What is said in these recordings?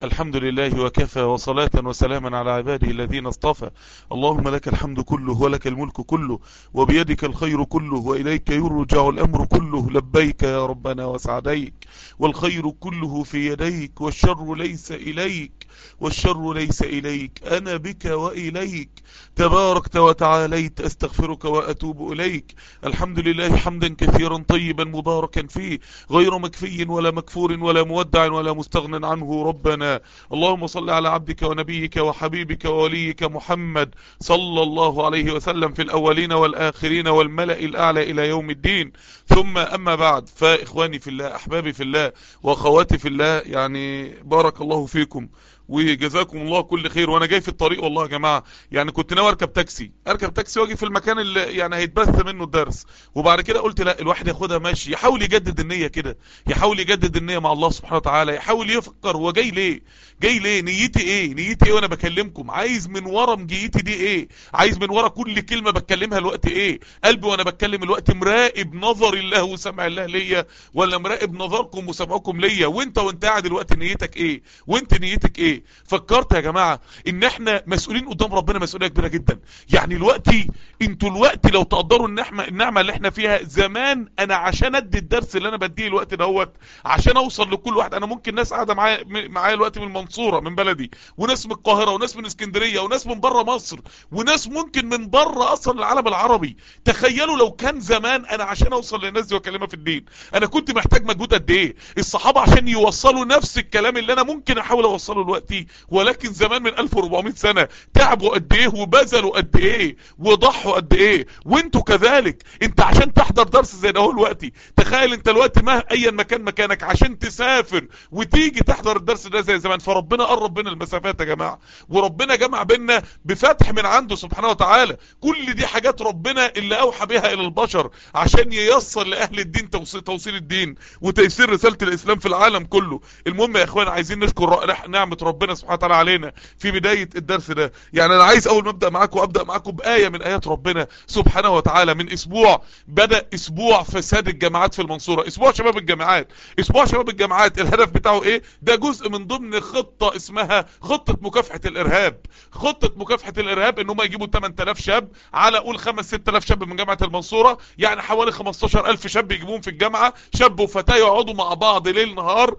الحمد لله وكفى وصلاة وسلاما على عباده الذين اصطفى اللهم لك الحمد كله ولك الملك كله وبيدك الخير كله وإليك يرجع الأمر كله لبيك يا ربنا وسعديك والخير كله في يديك والشر ليس إليك والشر ليس إليك أنا بك وإليك تباركت وتعاليت أستغفرك وأتوب إليك الحمد لله حمدا كثيرا طيبا مباركا فيه غير مكفي ولا مكفور ولا مودع ولا مستغن عنه ربنا اللهم صل على عبدك ونبيك وحبيبك ووليك محمد صلى الله عليه وسلم في الأولين والآخرين والملأ الأعلى إلى يوم الدين ثم أما بعد فإخواني في الله أحبابي في الله وأخواتي في الله يعني بارك الله فيكم وجزاكم الله كل خير وانا جاي في الطريق والله يا جماعه يعني كنت ناوي اركب تاكسي اركب تاكسي واجي في المكان اللي يعني هيتبث منه الدرس وبعد كده قلت لا الواحد ياخدها ماشي يحاول يجدد النيه كده يحاول يجدد النيه مع الله سبحانه وتعالى يحاول يفكر هو جاي ليه جاي ليه نيتي ايه نيتي ايه وانا بكلمكم عايز من ورا مجيتي دي ايه عايز من ورا كل كلمه بتكلمها الوقت ايه قلبي وانا بتكلم الوقت مراقب نظر الله وسمع الله ليا ولا مراقب نظركم وسمعكم ليا وانت وانت قاعد الوقت نيتك ايه وانت نيتك ايه فكرت يا جماعة ان احنا مسؤولين قدام ربنا مسؤولية كبيرة جدا يعني الوقت انتوا الوقت لو تقدروا النعمة, النعمة اللي احنا فيها زمان انا عشان ادي الدرس اللي انا بديه الوقت دوت عشان اوصل لكل واحد انا ممكن ناس قاعدة معايا معايا الوقت من المنصورة من بلدي وناس من القاهرة وناس من اسكندرية وناس من بره مصر وناس ممكن من بره اصلا العالم العربي تخيلوا لو كان زمان انا عشان اوصل للناس دي واكلمها في الدين انا كنت محتاج مجهود قد ايه الصحابة عشان يوصلوا نفس الكلام اللي انا ممكن احاول اوصله دلوقتي ولكن زمان من 1400 سنة تعبوا قد ايه وبذلوا قد ايه وضحوا قد ايه وانتوا كذلك انت عشان تحضر درس زي ده هو دلوقتي تخيل انت الوقت ما ايا مكان مكانك عشان تسافر وتيجي تحضر الدرس ده زي زمان فربنا قرب بين المسافات يا جماعة وربنا جمع بيننا بفتح من عنده سبحانه وتعالى كل دي حاجات ربنا اللي اوحى بها الى البشر عشان ييسر لاهل الدين توصيل, توصيل الدين وتيسير رسالة الاسلام في العالم كله المهم يا اخوان عايزين نشكر نعمة ربنا سبحانه وتعالى علينا في بداية الدرس ده يعني انا عايز اول ما ابدأ معاكم ابدأ معاكم بآية من ايات ربنا سبحانه وتعالى من اسبوع بدأ اسبوع فساد الجامعات في المنصورة اسبوع شباب الجامعات اسبوع شباب الجامعات الهدف بتاعه ايه ده جزء من ضمن خطة اسمها خطة مكافحة الارهاب خطة مكافحة الارهاب ان هم يجيبوا 8000 شاب على قول 5 6000 شاب من جامعة المنصورة يعني حوالي 15000 شاب يجيبوهم في الجامعة شاب وفتاة يقعدوا مع بعض ليل نهار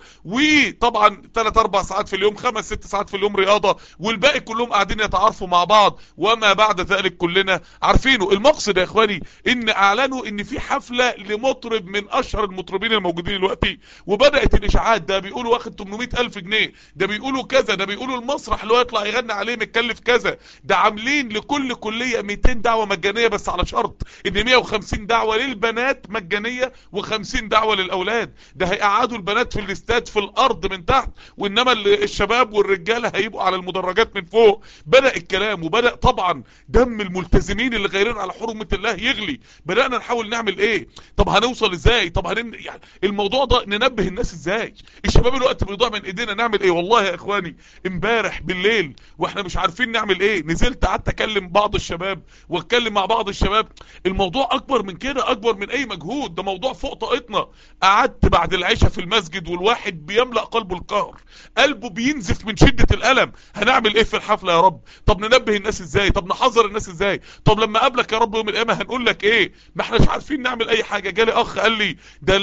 وطبعا 3 4 ساعات في اليوم 5 6 ساعات في اليوم رياضة والباقي كلهم قاعدين يتعارفوا مع بعض وما بعد ذلك كلنا عارفينه المقصد يا اخواني ان اعلنوا ان في حفلة لمطرب من اشهر المطربين الموجودين دلوقتي وبدأت الاشاعات ده بيقولوا واخد 800 الف جنيه ده بيقولوا كذا ده بيقولوا المسرح اللي هو يطلع يغني عليه متكلف كذا ده عاملين لكل كلية 200 دعوة مجانية بس على شرط ان 150 دعوة للبنات مجانية و50 دعوة للاولاد ده هيقعدوا البنات في الاستاد في الارض من تحت وانما الشباب والرجالة هيبقوا على المدرجات من فوق بدأ الكلام وبدأ طبعا دم الملتزمين اللي غيرين على حرمة الله يغلي بدأنا نحاول نعمل ايه طب هنوصل ازاي طب هنن... يعني الموضوع ده ننبه الناس ازاي الشباب الوقت بيضيع من ايدينا نعمل ايه والله يا اخواني امبارح بالليل واحنا مش عارفين نعمل ايه نزلت قعدت اكلم بعض الشباب واتكلم مع بعض الشباب الموضوع اكبر من كده اكبر من اي مجهود ده موضوع فوق طاقتنا قعدت بعد العشاء في المسجد والواحد بيملأ قلبه القهر قلبه بينزف من شدة الالم هنعمل ايه في الحفلة يا رب طب ننبه الناس ازاي طب نحذر الناس ازاي طب لما قابلك يا رب يوم القيامة هنقول لك ايه ما احناش عارفين نعمل اي حاجة جالي اخ قال لي ده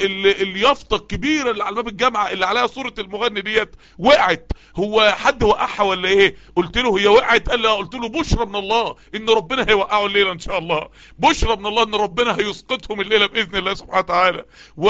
اليافطة الكبيرة اللي على باب الجامعة اللي عليها صورة المغني ديت وقعت هو حد وقعها ولا ايه قلت له هي وقعت قال لي قلت له بشرى من الله ان ربنا هيوقعه الليلة ان شاء الله بشرى من الله ان ربنا هيسقطهم الليلة باذن الله سبحانه وتعالى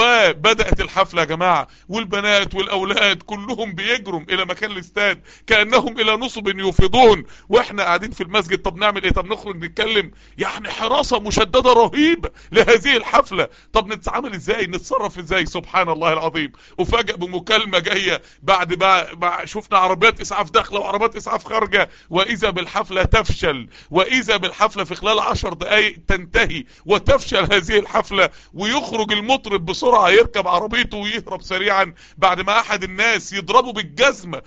وبدأت الحفلة يا جماعة والبنات والاولاد كلهم بيجروا الى مكان الاستاد كأنهم الى نصب يفيضون واحنا قاعدين في المسجد طب نعمل ايه طب نخرج نتكلم يعني حراسة مشددة رهيبة لهذه الحفلة طب نتعامل ازاي نتصرف ازاي سبحان الله العظيم وفجأة بمكالمة جاية بعد بقى شفنا عربيات اسعاف داخلة وعربيات اسعاف خارجة واذا بالحفلة تفشل واذا بالحفلة في خلال عشر دقايق تنتهي وتفشل هذه الحفلة ويخرج المطرب بسرعة يركب عربيته ويهرب سريعا بعد ما احد الناس يضربه بالجزمة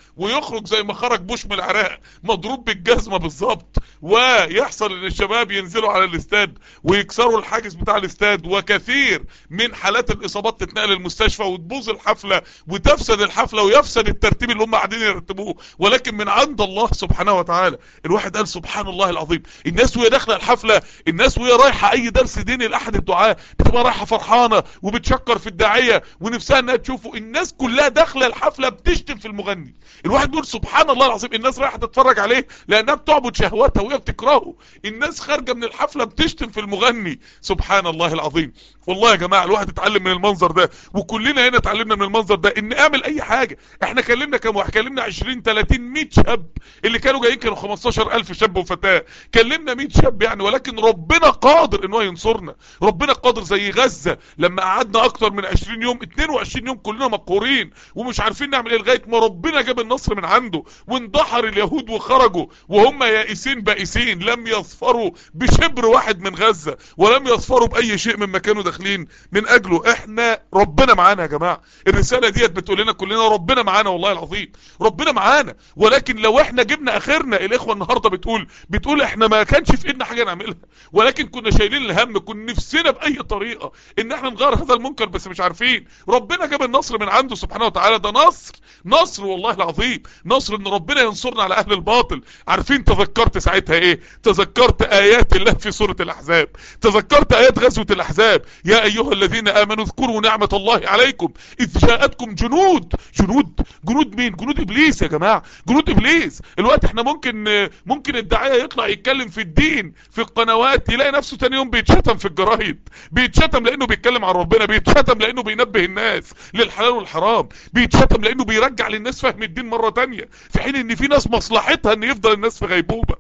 ويخرج زي ما خرج بوش من العراق مضروب بالجزمة بالظبط ويحصل ان الشباب ينزلوا على الاستاد ويكسروا الحاجز بتاع الاستاد وكثير من حالات الاصابات تتنقل المستشفى وتبوظ الحفلة وتفسد الحفلة ويفسد الترتيب اللي هم قاعدين يرتبوه ولكن من عند الله سبحانه وتعالى الواحد قال سبحان الله العظيم الناس وهي داخله الحفلة الناس وهي رايحة اي درس ديني لاحد الدعاء بتبقى رايحة فرحانة وبتشكر في الداعية ونفسها انها تشوفه الناس كلها داخله الحفلة بتشتم في المغني الواحد بيقول سبحان الله العظيم الناس رايحة تتفرج عليه لانها بتعبد شهواتها وهي بتكرهه الناس خارجة من الحفلة بتشتم في المغني سبحان الله العظيم والله يا جماعة الواحد اتعلم من المنظر ده وكلنا هنا اتعلمنا من المنظر ده ان اعمل اي حاجة احنا كلمنا كم واحد كلمنا 20 30 100 شاب اللي كانوا جايين كانوا 15000 شاب وفتاة كلمنا 100 شاب يعني ولكن ربنا قادر ان هو ينصرنا ربنا قادر زي غزة لما قعدنا اكتر من 20 يوم 22 يوم كلنا مقهورين ومش عارفين نعمل ايه لغايه ما ربنا جاب النصر من عنده واندحر اليهود وخرجوا وهم يائسين بائسين لم يظفروا بشبر واحد من غزة ولم يظفروا باي شيء مما كانوا داخلين من اجله احنا ربنا معانا يا جماعة الرسالة ديت بتقول لنا كلنا ربنا معانا والله العظيم ربنا معانا ولكن لو احنا جبنا اخرنا الاخوة النهاردة بتقول بتقول احنا ما كانش في ايدنا حاجة نعملها ولكن كنا شايلين الهم كنا نفسنا باي طريقة ان احنا نغير هذا المنكر بس مش عارفين ربنا جاب النصر من عنده سبحانه وتعالى ده نصر نصر والله العظيم نصر ان ربنا ينصرنا على اهل الباطل عارفين تذكرت ساعتها ايه تذكرت ايات الله في سورة الاحزاب تذكرت ايات غزوة الاحزاب يا ايها الذين امنوا اذكروا نعمة الله عليكم اذ جاءتكم جنود جنود جنود مين جنود ابليس يا جماعة جنود ابليس الوقت احنا ممكن ممكن الداعية يطلع يتكلم في الدين في القنوات يلاقي نفسه تاني يوم بيتشتم في الجرايد بيتشتم لانه بيتكلم عن ربنا بيتشتم لانه بينبه الناس للحلال والحرام بيتشتم لانه بيرجع للناس فهم الدين مرة تانية في حين ان في ناس مصلحتها ان يفضل الناس في غيبوبة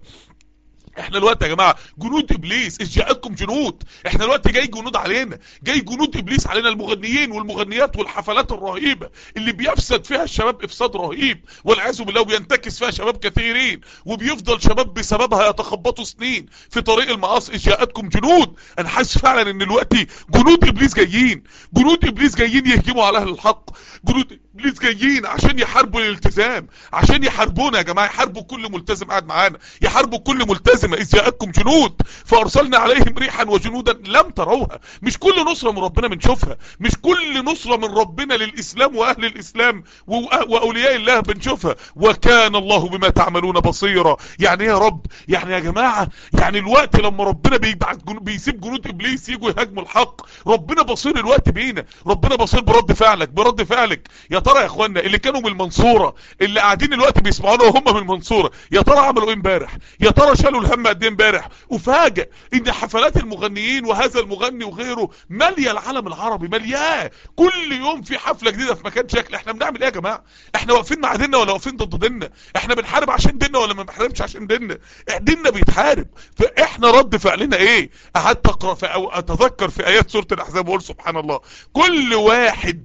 احنا الوقت يا جماعة جنود ابليس اذ جاءتكم جنود احنا الوقت جاي جنود علينا جاي جنود ابليس علينا المغنيين والمغنيات والحفلات الرهيبة اللي بيفسد فيها الشباب افساد رهيب والعياذ بالله وبينتكس فيها شباب كثيرين وبيفضل شباب بسببها يتخبطوا سنين في طريق المعاصي اذ جاءتكم جنود انا حاسس فعلا ان دلوقتي جنود ابليس جايين جنود ابليس جايين يهجموا على اهل الحق جنود ابليس جايين عشان يحاربوا الالتزام عشان يحاربونا يا جماعه يحاربوا كل ملتزم قاعد معانا يحاربوا كل ملتزمه اذ جاءتكم جنود فارسلنا عليهم ريحا وجنودا لم تروها مش كل نصره من ربنا بنشوفها مش كل نصره من ربنا للاسلام واهل الاسلام واولياء الله بنشوفها وكان الله بما تعملون بصيرا يعني يا رب يعني يا جماعه يعني الوقت لما ربنا بيبعت جنود بيسيب جنود ابليس يجوا يهاجموا الحق ربنا بصير الوقت بينا ربنا بصير برد فعلك برد فعلك يا ترى يا اخوانا اللي كانوا من المنصورة اللي قاعدين الوقت بيسمعونا وهم من المنصورة يا ترى عملوا ايه امبارح يا ترى شالوا الهم قد ايه امبارح وفاجئ ان حفلات المغنيين وهذا المغني وغيره ماليه العالم العربي ملياه كل يوم في حفلة جديدة في مكان شكل احنا بنعمل ايه يا جماعة احنا واقفين مع ديننا ولا واقفين ضد ديننا احنا بنحارب عشان ديننا ولا ما بنحاربش عشان ديننا ديننا بيتحارب فاحنا رد فعلنا ايه قعدت اقرا في او اتذكر في ايات سورة الاحزاب واقول سبحان الله كل واحد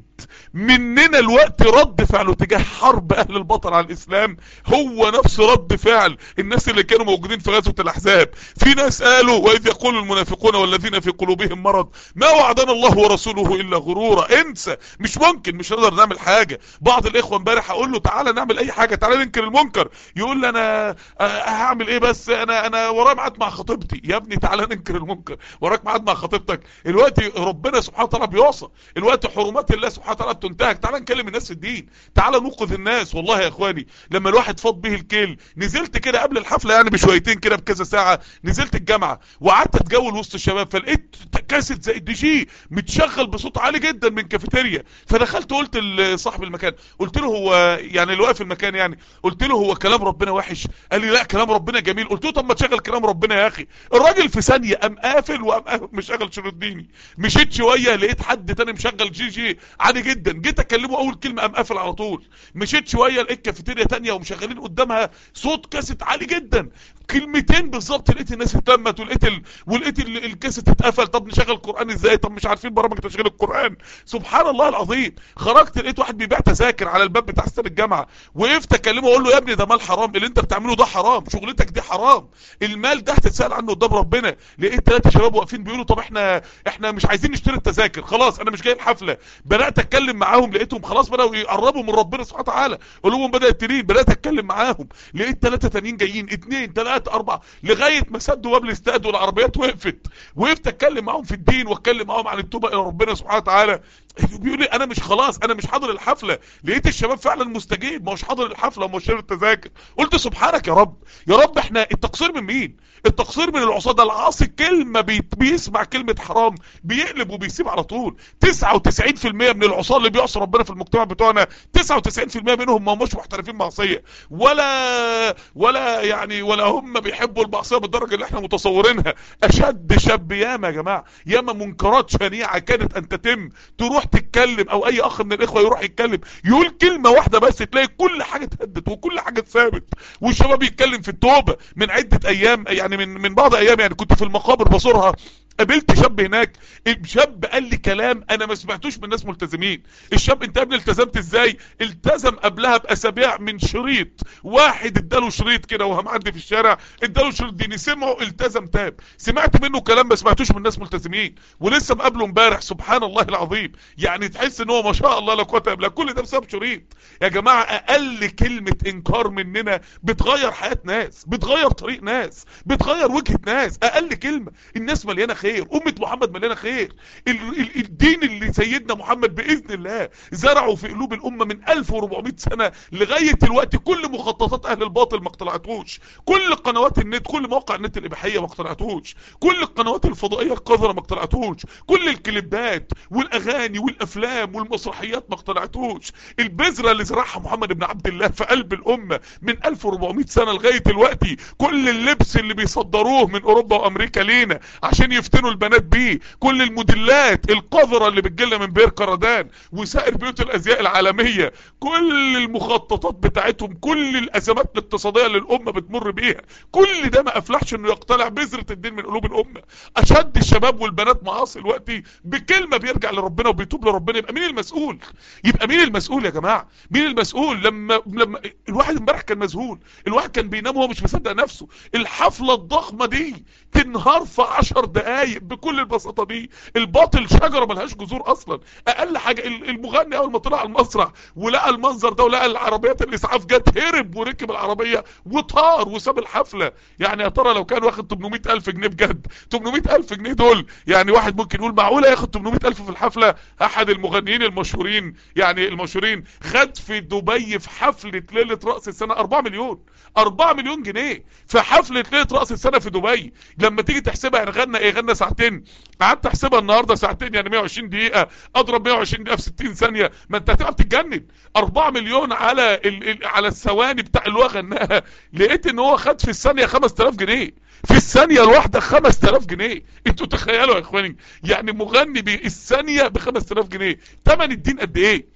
مننا الوقت رد فعله تجاه حرب اهل البطل على الاسلام هو نفس رد فعل الناس اللي كانوا موجودين في غزوة الاحزاب في ناس قالوا واذ يقول المنافقون والذين في قلوبهم مرض ما وعدنا الله ورسوله الا غرورا انسى مش ممكن مش هنقدر نعمل حاجة بعض الاخوة امبارح اقول له تعالى نعمل اي حاجة تعالى ننكر المنكر يقول لي انا هعمل ايه بس انا انا ورايا ميعاد مع خطيبتي يا ابني تعالى ننكر المنكر وراك ميعاد مع خطيبتك الوقت ربنا سبحانه وتعالى بيوصى الوقت حرمات الله سبحانه وتعالى تنتهك تعالى نكلم الناس في الدين تعالى نوقظ الناس والله يا اخواني لما الواحد فاض به الكيل نزلت كده قبل الحفلة يعني بشويتين كده بكذا ساعة نزلت الجامعة وقعدت اتجول وسط الشباب فلقيت كاسيت زي الدي جي متشغل بصوت عالي جدا من كافيتيريا فدخلت قلت لصاحب المكان قلت له هو يعني اللي واقف المكان يعني قلت له هو كلام ربنا وحش قال لي لا كلام ربنا جميل قلت له طب ما تشغل كلام ربنا يا اخي الراجل في ثانيه قام قافل وقام مشغل شروط ديني مشيت شويه لقيت حد تاني مشغل جي جي عادي جدا جيت اكلمه اول كلمه قام قافل على طول مشيت شويه لقيت كافيتيريا تانية ومشغلين قدامها صوت كاسيت عالي جدا كلمتين بالظبط لقيت الناس اتلمت ولقيت ال... ولقيت ال... الكاسيت اتقفل طب نشغل القران ازاي طب مش عارفين برامج تشغيل القران سبحان الله العظيم خرجت لقيت واحد بيبيع تذاكر على الباب بتاع استاد الجامعه وقفت اكلمه اقول له يا ابني ده مال حرام اللي انت بتعمله ده حرام شغلتك دي حرام المال ده هتتسال عنه قدام ربنا لقيت ثلاثه شباب واقفين بيقولوا طب احنا احنا مش عايزين نشتري التذاكر خلاص انا مش جاي الحفله بدات اتكلم معاهم لقيتهم خلاص بداوا يقربوا من ربنا سبحانه وتعالى قلوبهم بدات تلين بدات اتكلم معاهم لقيت ثلاثه تانيين جايين اثنين ثلاثه اربعه لغايه ما سدوا باب الاستاد والعربيات وقفت وقفت اتكلم معاهم في الدين واتكلم معاهم عن التوبه الى ربنا سبحانه وتعالى بيقول لي انا مش خلاص انا مش حاضر الحفله لقيت الشباب فعلا مستجيب ما هوش حاضر الحفله وما شاري التذاكر قلت سبحانك يا رب يا رب احنا التقصير من مين التقصير من العصاه ده العاصي كلمه بي... بيسمع كلمه حرام بيقلب وبيسيب على طول 99% من العصاه اللي بيعصوا ربنا في المجتمع بتوعنا 99% منهم ما هماش محترفين معصيه ولا ولا يعني ولا هم بيحبوا المعصيه بالدرجه اللي احنا متصورينها اشد شاب ياما يا جماعه ياما منكرات شنيعه كانت ان تتم تروح تتكلم او اي اخ من الاخوه يروح يتكلم يقول كلمه واحده بس تلاقي كل حاجه اتهدت وكل حاجه اتثابت والشباب يتكلم في التوبه من عده ايام يعني من من بعض ايام يعني كنت في المقابر بزورها قابلت شاب هناك الشاب قال لي كلام انا ما سمعتوش من ناس ملتزمين الشاب انت قبل التزمت ازاي التزم قبلها باسابيع من شريط واحد اداله شريط كده وهو معدي في الشارع اداله شريط ديني سمعه التزم تاب سمعت منه كلام ما سمعتوش من ناس ملتزمين ولسه مقابله امبارح سبحان الله العظيم يعني تحس ان هو ما شاء الله لا قوه الا بالله كل ده بسبب شريط يا جماعه اقل كلمه انكار مننا بتغير حياه ناس بتغير طريق ناس بتغير وجهه ناس اقل كلمه الناس مليانه خير امه محمد مليانه خير ال ال الدين اللي سيدنا محمد باذن الله زرعه في قلوب الامه من 1400 سنه لغايه دلوقتي كل مخططات اهل الباطل ما اقتنعتوش كل قنوات النت كل مواقع النت الاباحيه ما اقتنعتوش كل القنوات الفضائيه القذره ما اقتنعتوش كل الكليبات والاغاني والافلام والمسرحيات ما اقتنعتوش البذره اللي زرعها محمد بن عبد الله في قلب الامه من 1400 سنه لغايه دلوقتي كل اللبس اللي بيصدروه من اوروبا وامريكا لينا عشان يفتنوا البنات بيه كل الموديلات القذره اللي بتجيلنا من بير كردان وسائر بيوت الازياء العالميه كل المخططات بتاعتهم كل الازمات الاقتصاديه اللي الامه بتمر بيها كل ده ما افلحش انه يقتلع بذره الدين من قلوب الامه اشد الشباب والبنات معاصي دلوقتي بكلمه بيرجع لربنا وبيتوب لربنا يبقى مين المسؤول يبقى مين المسؤول يا جماعه مين المسؤول لما لما الواحد امبارح كان مذهول الواحد كان بينام وهو مش مصدق نفسه الحفله الضخمه دي تنهار في 10 دقايق بكل البساطه دي الباطل شجره ملهاش جذور اصلا اقل حاجه المغني اول ما طلع على المسرح ولقى المنظر ده ولقى العربيات الاسعاف جت هرب وركب العربيه وطار وساب الحفله يعني يا ترى لو كان واخد 800 الف جنيه بجد 800 الف جنيه دول يعني واحد ممكن يقول معقوله ياخد 800 الف في الحفله احد المغنيين المشهورين يعني المشهورين خد في دبي في حفله ليله راس السنه 4 مليون 4 مليون جنيه في حفله ليله راس السنه في دبي لما تيجي تحسبها يعني غنى ايه غنى ساعتين قعدت احسبها النهارده ساعتين يعني 120 دقيقه اضرب 120 دقيقه في 60 ثانيه ما انت هتبقى بتتجنن 4 مليون على ال ال على الثواني بتاع اللي هو غناها لقيت ان هو خد في الثانيه 5000 جنيه في الثانيه الواحده 5000 جنيه انتوا تخيلوا يا اخواني يعني مغني بالثانيه ب 5000 جنيه ثمن الدين قد ايه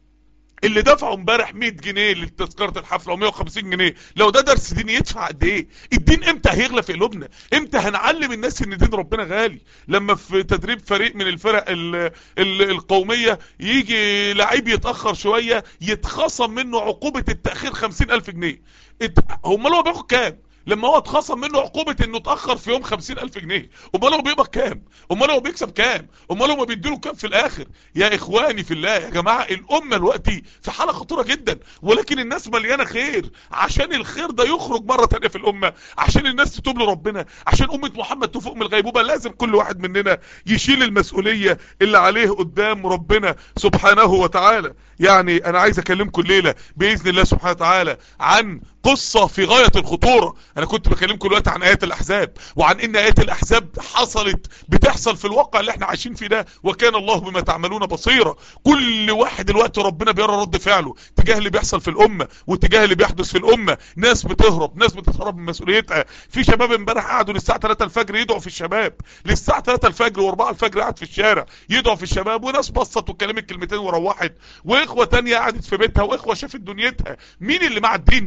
اللي دفعوا امبارح 100 جنيه لتذكره الحفله و150 جنيه لو ده درس دين يدفع قد ايه الدين امتى هيغلى في قلوبنا امتى هنعلم الناس ان دين ربنا غالي لما في تدريب فريق من الفرق ال ال القوميه يجي لعيب يتاخر شويه يتخصم منه عقوبه التاخير 50000 جنيه امال هو بياخد كام لما هو اتخصم منه عقوبة انه اتأخر في يوم خمسين الف جنيه امال هو بيقبض كام امال هو بيكسب كام امال هو بيديله كام في الاخر يا اخواني في الله يا جماعة الامة دلوقتي في حالة خطيرة جدا ولكن الناس مليانة خير عشان الخير ده يخرج مرة تانية في الامة عشان الناس تتوب لربنا عشان امة محمد تفوق من الغيبوبة لازم كل واحد مننا يشيل المسؤولية اللي عليه قدام ربنا سبحانه وتعالى يعني انا عايز اكلمكم الليلة باذن الله سبحانه وتعالى عن قصة في غاية الخطورة انا كنت بكلمكم دلوقتي عن ايات الاحزاب وعن ان ايات الاحزاب حصلت بتحصل في الواقع اللي احنا عايشين فيه ده وكان الله بما تعملون بصيرا كل واحد دلوقتي ربنا بيرى رد فعله تجاه اللي بيحصل في الامة وتجاه اللي بيحدث في الامة ناس بتهرب ناس بتهرب من مسؤوليتها في شباب امبارح قعدوا للساعة 3 الفجر يدعوا في الشباب للساعة 3 الفجر و4 الفجر قعد في الشارع يدعوا في الشباب وناس بصت وكلمت كلمتين وروحت واخوة تانية قعدت في بيتها واخوة شافت دنيتها مين اللي مع الدين محمد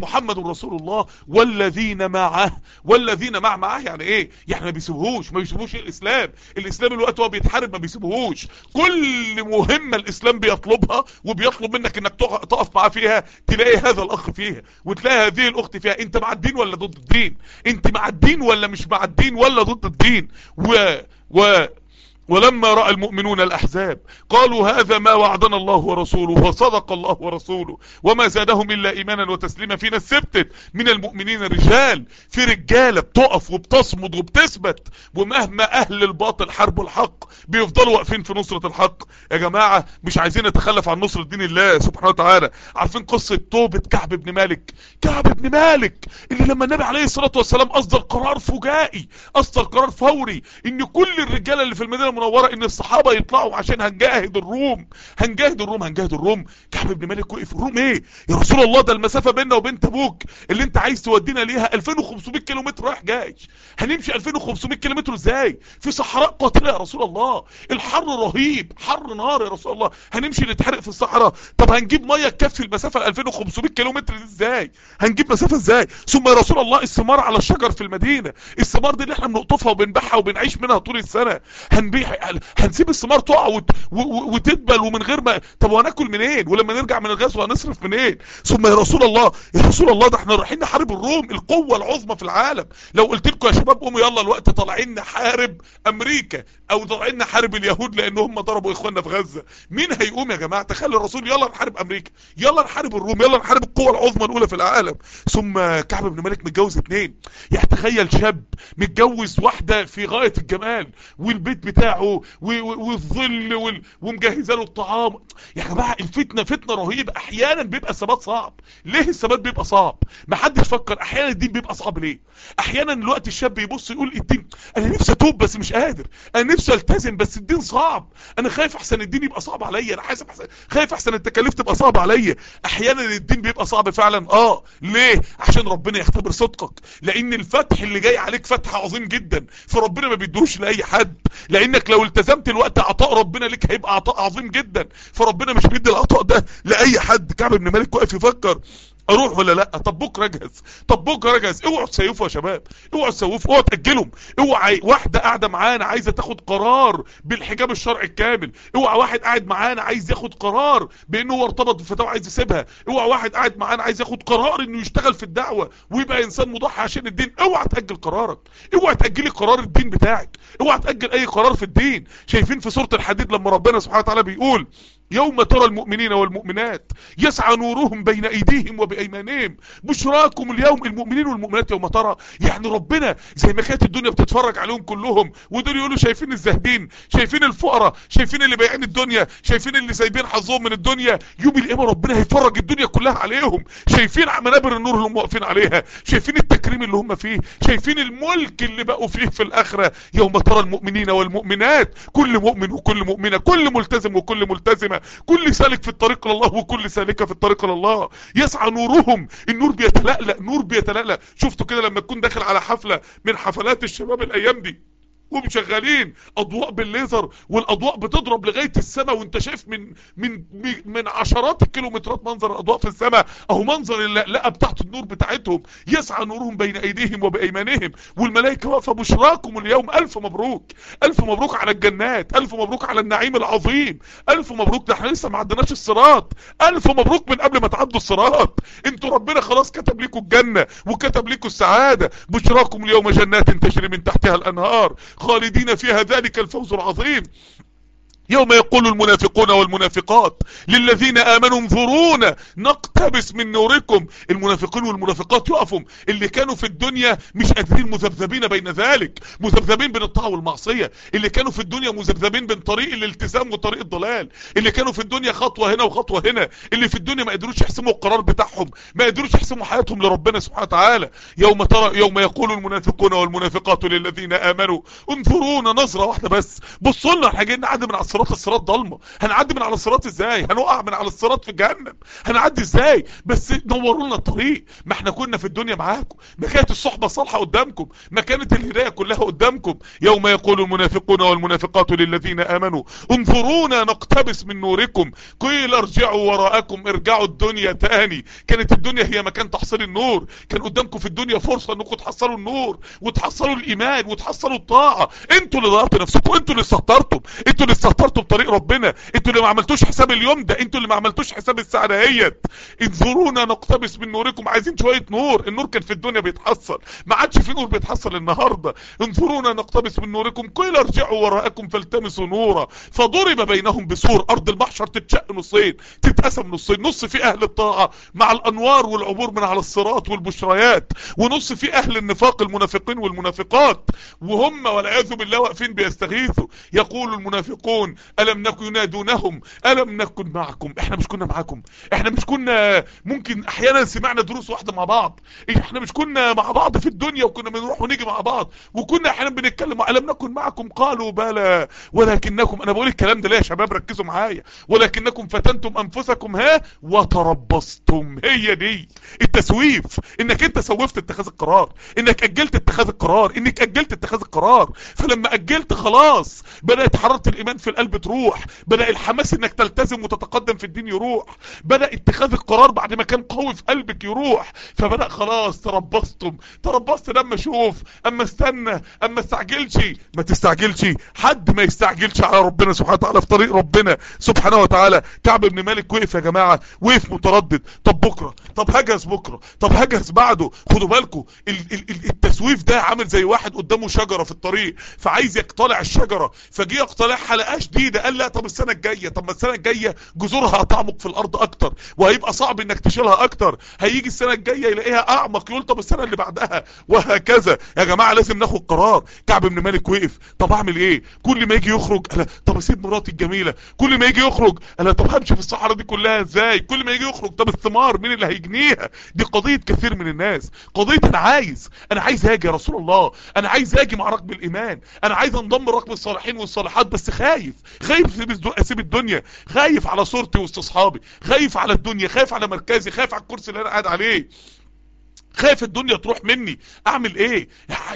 رسول الله والذين معه والذين مع معه يعني ايه يعني ما بيسيبوهوش ما بيسيبوهوش الاسلام الاسلام الوقت هو بيتحارب ما بيسيبوهوش كل مهمة الاسلام بيطلبها وبيطلب منك انك تقف معاه فيها تلاقي هذا الاخ فيها وتلاقي هذه الاخت فيها انت مع الدين ولا ضد الدين انت مع الدين ولا مش مع الدين ولا ضد الدين و و ولما رأى المؤمنون الأحزاب قالوا هذا ما وعدنا الله ورسوله وصدق الله ورسوله وما زادهم إلا إيمانا وتسليما فينا السبتت من المؤمنين رجال في رجالة بتقف وبتصمد وبتثبت ومهما أهل الباطل حربوا الحق بيفضلوا واقفين في نصرة الحق يا جماعة مش عايزين نتخلف عن نصرة دين الله سبحانه وتعالى عارفين قصة توبة كعب بن مالك كعب بن مالك اللي لما النبي عليه الصلاة والسلام أصدر قرار فجائي أصدر قرار فوري إن كل الرجالة اللي في المدينة المنورة ان الصحابة يطلعوا عشان هنجاهد الروم هنجاهد الروم هنجاهد الروم كعب بن مالك وقف الروم ايه يا رسول الله ده المسافة بيننا وبين تبوك اللي انت عايز تودينا ليها 2500 كيلومتر رايح جاي هنمشي 2500 كيلومتر ازاي في صحراء قاتلة يا رسول الله الحر رهيب حر نار يا رسول الله هنمشي نتحرق في الصحراء طب هنجيب مية تكفي المسافة ال 2500 كيلومتر دي ازاي هنجيب مسافة ازاي ثم يا رسول الله الثمار على الشجر في المدينة الثمار دي اللي احنا بنقطفها وبنبيعها وبنعيش منها طول السنة هنبيع هنسيب الثمار تقع وت... و... وتدبل ومن غير ما طب وهناكل منين ولما نرجع من الغزو هنصرف منين ثم يا رسول الله يا رسول الله ده احنا رايحين نحارب الروم القوة العظمى في العالم لو قلت لكم يا شباب قوموا يلا الوقت طالعين نحارب امريكا او طالعين نحارب اليهود لان هم ضربوا اخواننا في غزة مين هيقوم يا جماعة تخلي الرسول يلا نحارب امريكا يلا نحارب الروم يلا نحارب القوة العظمى الاولى في العالم ثم كعب بن مالك متجوز اتنين يعني تخيل شاب متجوز واحدة في غاية الجمال والبيت بتاعه والظل ومجهزه له الطعام يا جماعه الفتنه فتنه رهيبه احيانا بيبقى الثبات صعب ليه الثبات بيبقى صعب ما حدش فكر احيانا الدين بيبقى صعب ليه احيانا الوقت الشاب يبص يقول الدين انا نفسي اتوب بس مش قادر انا نفسي التزم بس الدين صعب انا خايف احسن الدين يبقى صعب عليا انا حاسب أحسن خايف احسن التكاليف تبقى صعبه عليا احيانا الدين بيبقى صعب فعلا اه ليه عشان ربنا يختبر صدقك لان الفتح اللي جاي عليك فتح عظيم جدا فربنا ما بيدوش لاي حد لانك لو التزمت الوقت عطاء ربنا لك هيبقى عطاء عظيم جدا فربنا مش بيدي العطاء ده لاي حد كعب بن مالك واقف يفكر اروح ولا لا طب بكره اجهز طب بكره اجهز اوعوا تسيفوا يا شباب اوعوا تسوفوا اوعوا تاجلهم اوعى واحده قاعده معانا عايزه تاخد قرار بالحجاب الشرعي الكامل اوعى واحد قاعد معانا عايز ياخد قرار بانه هو ارتبط بفتاه وعايز يسيبها اوعى واحد قاعد معانا عايز ياخد قرار انه يشتغل في الدعوه ويبقى انسان مضحي عشان الدين اوعى تاجل قرارك اوعى تاجلي قرار الدين بتاعك اوعى تاجل اي قرار في الدين شايفين في سوره الحديد لما ربنا سبحانه وتعالى بيقول يوم ترى المؤمنين والمؤمنات يسعى نورهم بين ايديهم وبايمانهم بشراكم اليوم المؤمنين والمؤمنات يوم ترى يعني ربنا زي ما كانت الدنيا بتتفرج عليهم كلهم ودول يقولوا شايفين الزاهدين شايفين الفقراء شايفين اللي بايعين الدنيا شايفين اللي سايبين حظهم من الدنيا يوم القيامه ربنا هيفرج الدنيا كلها عليهم شايفين منابر النور اللي هم واقفين عليها شايفين التكريم اللي هم فيه شايفين الملك اللي بقوا فيه في الاخره يوم ترى المؤمنين والمؤمنات كل مؤمن وكل مؤمنه كل ملتزم وكل ملتزمه كل سالك في الطريق لله وكل سالكة في الطريق لله يسعى نورهم النور بيتلألأ نور بيتلألأ شفتوا كده لما تكون داخل على حفلة من حفلات الشباب الايام دي ومشغلين اضواء بالليزر والاضواء بتضرب لغايه السماء وانت شايف من من من عشرات الكيلومترات منظر الاضواء في السماء اهو منظر اللقلقه بتاعت النور بتاعتهم يسعى نورهم بين ايديهم وبايمانهم والملائكه واقفه بشراكم اليوم الف مبروك الف مبروك على الجنات الف مبروك على النعيم العظيم الف مبروك ده احنا لسه ما عدناش الصراط الف مبروك من قبل ما تعدوا الصراط انتوا ربنا خلاص كتب لكم الجنه وكتب لكم السعاده بشراكم اليوم جنات تجري من تحتها الانهار خالدين فيها ذلك الفوز العظيم يوم يقول المنافقون والمنافقات للذين امنوا انظرونا نقتبس من نوركم المنافقين والمنافقات يقفوا اللي كانوا في الدنيا مش قادرين مذبذبين بين ذلك مذبذبين بين الطاعه والمعصيه اللي كانوا في الدنيا مذبذبين بين طريق الالتزام وطريق الضلال اللي كانوا في الدنيا خطوه هنا وخطوه هنا اللي في الدنيا ما قدروش يحسموا القرار بتاعهم ما قدروش يحسموا حياتهم لربنا سبحانه وتعالى يوم ترى يوم يقول المنافقون والمنافقات للذين امنوا انظرونا نظره واحده بس بصوا لنا احنا جايين نعدي من على الصراط الصراط ضلمه هنعدي من على الصراط ازاي هنقع من على الصراط في جهنم هنعدي ازاي بس نوروا لنا الطريق ما احنا كنا في الدنيا معاكم ما كانت الصحبه الصالحه قدامكم ما كانت الهدايه كلها قدامكم يوم يقول المنافقون والمنافقات للذين امنوا انظرونا نقتبس من نوركم قيل ارجعوا وراءكم ارجعوا الدنيا تاني كانت الدنيا هي مكان تحصيل النور كان قدامكم في الدنيا فرصه انكم تحصلوا النور وتحصلوا الايمان وتحصلوا الطاعه انتوا اللي ضيعتوا نفسكم انتوا اللي استهترتوا انتوا اللي استهترتوا بطريق ربنا انتوا اللي ما عملتوش حساب اليوم ده انتوا اللي ما عملتوش حساب الساعه دهيت انظرونا نقتبس من نوركم عايزين شويه نور النور كان في الدنيا بيتحصل ما عادش في نور بيتحصل النهارده انظرونا نقتبس من نوركم قيل ارجعوا وراءكم فالتمسوا نورا فضرب بينهم بسور ارض المحشر تتشق نصين تتقسم نصين نص في اهل الطاعه مع الانوار والعبور من على الصراط والبشريات ونص في اهل النفاق المنافقين والمنافقات وهم والعياذ بالله واقفين بيستغيثوا يقول المنافقون الم نكن ينادونهم الم نكن معكم احنا مش كنا معاكم احنا مش كنا ممكن احيانا سمعنا دروس واحده مع بعض احنا مش كنا مع بعض في الدنيا وكنا بنروح ونيجي مع بعض وكنا احيانا بنتكلم الم نكن معكم قالوا بلى ولكنكم انا بقول الكلام ده ليه يا شباب ركزوا معايا ولكنكم فتنتم انفسكم ها وتربصتم هي دي التسويف انك انت سوفت اتخاذ القرار انك اجلت اتخاذ القرار انك اجلت اتخاذ القرار فلما اجلت خلاص بدأت حرارة الايمان في القلب تروح بدأ الحماس انك تلتزم وتتقدم في الدين يروح بدأ اتخاذ القرار بعد ما كان قوي في قلبك يروح فبدأ خلاص تربصتم تربصت لما اشوف اما استنى اما استعجلش ما تستعجلش حد ما يستعجلش على ربنا سبحانه وتعالى في طريق ربنا سبحانه وتعالى كعب بن مالك وقف يا جماعة وقف متردد طب بكرة طب هجهز بكرة طب هجهز بعده خدوا بالكم التسويف ده عامل زي واحد قدامه شجرة في الطريق فعايز يقتلع الشجرة فجي يقتلعها لقاها شديدة قال لا طب السنة الجاية طب ما السنة الجاية جذورها هتعمق في الارض اكتر وهيبقى صعب انك تشيلها اكتر هيجي السنة الجاية يلاقيها اعمق يقول طب السنة اللي بعدها وهكذا يا جماعة لازم ناخد قرار كعب بن مالك وقف طب اعمل ايه كل ما يجي يخرج انا طب اسيب مراتي الجميلة كل ما يجي يخرج انا طب همشي في الصحراء دي كلها ازاي كل ما يجي يخرج طب الثمار مين اللي هيجنيها دي قضية كثير من الناس قضية انا عايز انا عايز اجي يا رسول الله انا عايز اجي مع ركب الايمان انا عايز انضم لركب الصالحين والصالحات بس خايف خايف اسيب الدنيا خايف على صورتي وسط اصحابي خايف على الدنيا خايف على مركزي خايف على الكرسي اللي انا قاعد عليه خايف الدنيا تروح مني اعمل ايه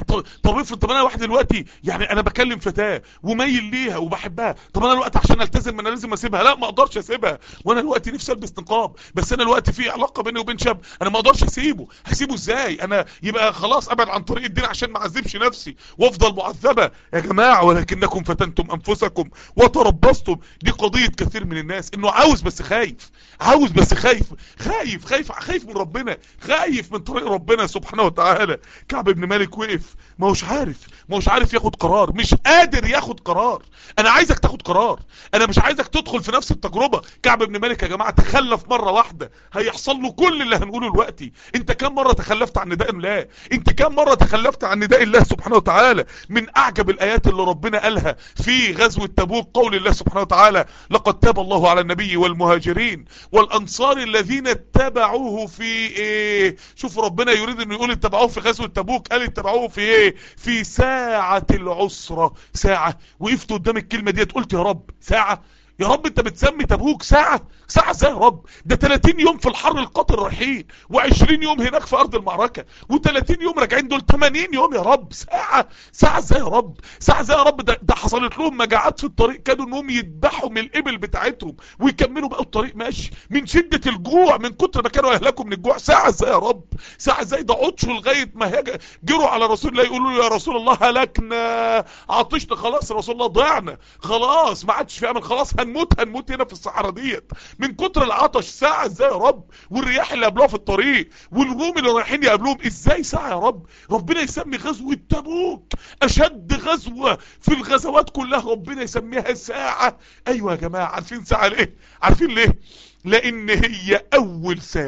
طب افرض طب انا واحد دلوقتي يعني انا بكلم فتاه وميل ليها وبحبها طب انا الوقت عشان التزم انا لازم اسيبها لا ما اقدرش اسيبها وانا الوقت نفسي البس نقاب بس انا الوقت في علاقه بيني وبين شاب انا ما اقدرش اسيبه هسيبه ازاي انا يبقى خلاص ابعد عن طريق الدين عشان ما اعذبش نفسي وافضل معذبه يا جماعه ولكنكم فتنتم انفسكم وتربصتم دي قضيه كثير من الناس انه عاوز بس خايف عاوز بس خايف خايف خايف خايف من ربنا خايف من طريق ربنا سبحانه وتعالى كعب بن مالك وقف ما هوش عارف ما هوش عارف ياخد قرار مش قادر ياخد قرار انا عايزك تاخد قرار انا مش عايزك تدخل في نفس التجربة كعب بن مالك يا جماعة تخلف مرة واحدة هيحصل له كل اللي هنقوله دلوقتي انت كم مرة تخلفت عن نداء الله انت كم مرة تخلفت عن نداء الله سبحانه وتعالى من اعجب الايات اللي ربنا قالها في غزوة تبوك قول الله سبحانه وتعالى لقد تاب الله على النبي والمهاجرين والانصار الذين اتبعوه في ايه شوف ربنا يريد انه يقول اتبعوه في غزوة تبوك قال اتبعوه في ايه في ساعة العسرة ساعة وقفت قدام الكلمة ديت قلت يا رب ساعة يا رب انت بتسمي تبوك ساعة ساعة ازاي يا رب ده 30 يوم في الحر القطر رايحين و20 يوم هناك في ارض المعركة و30 يوم راجعين دول 80 يوم يا رب ساعة ساعة ازاي يا رب ساعة ازاي يا رب ده, ده حصلت لهم مجاعات في الطريق كانوا انهم يذبحوا من الابل بتاعتهم ويكملوا بقى الطريق ماشي من شدة الجوع من كتر ما كانوا اهلكم من الجوع ساعة ازاي يا رب ساعة ازاي ده عطشوا لغاية ما هاجا جروا على رسول الله يقولوا له يا رسول الله هلكنا عطشنا خلاص يا رسول الله ضعنا خلاص ما عادش في امل خلاص هنموت هنموت هنا في الصحراء ديت من كتر العطش ساعة ازاي يا رب والرياح اللي قابلوها في الطريق والروم اللي رايحين يقابلوهم ازاي ساعة يا رب ربنا يسمي غزوة تبوك اشد غزوة في الغزوات كلها ربنا يسميها ساعة ايوه يا جماعة عارفين ساعة ليه عارفين ليه لان هي اول ساعة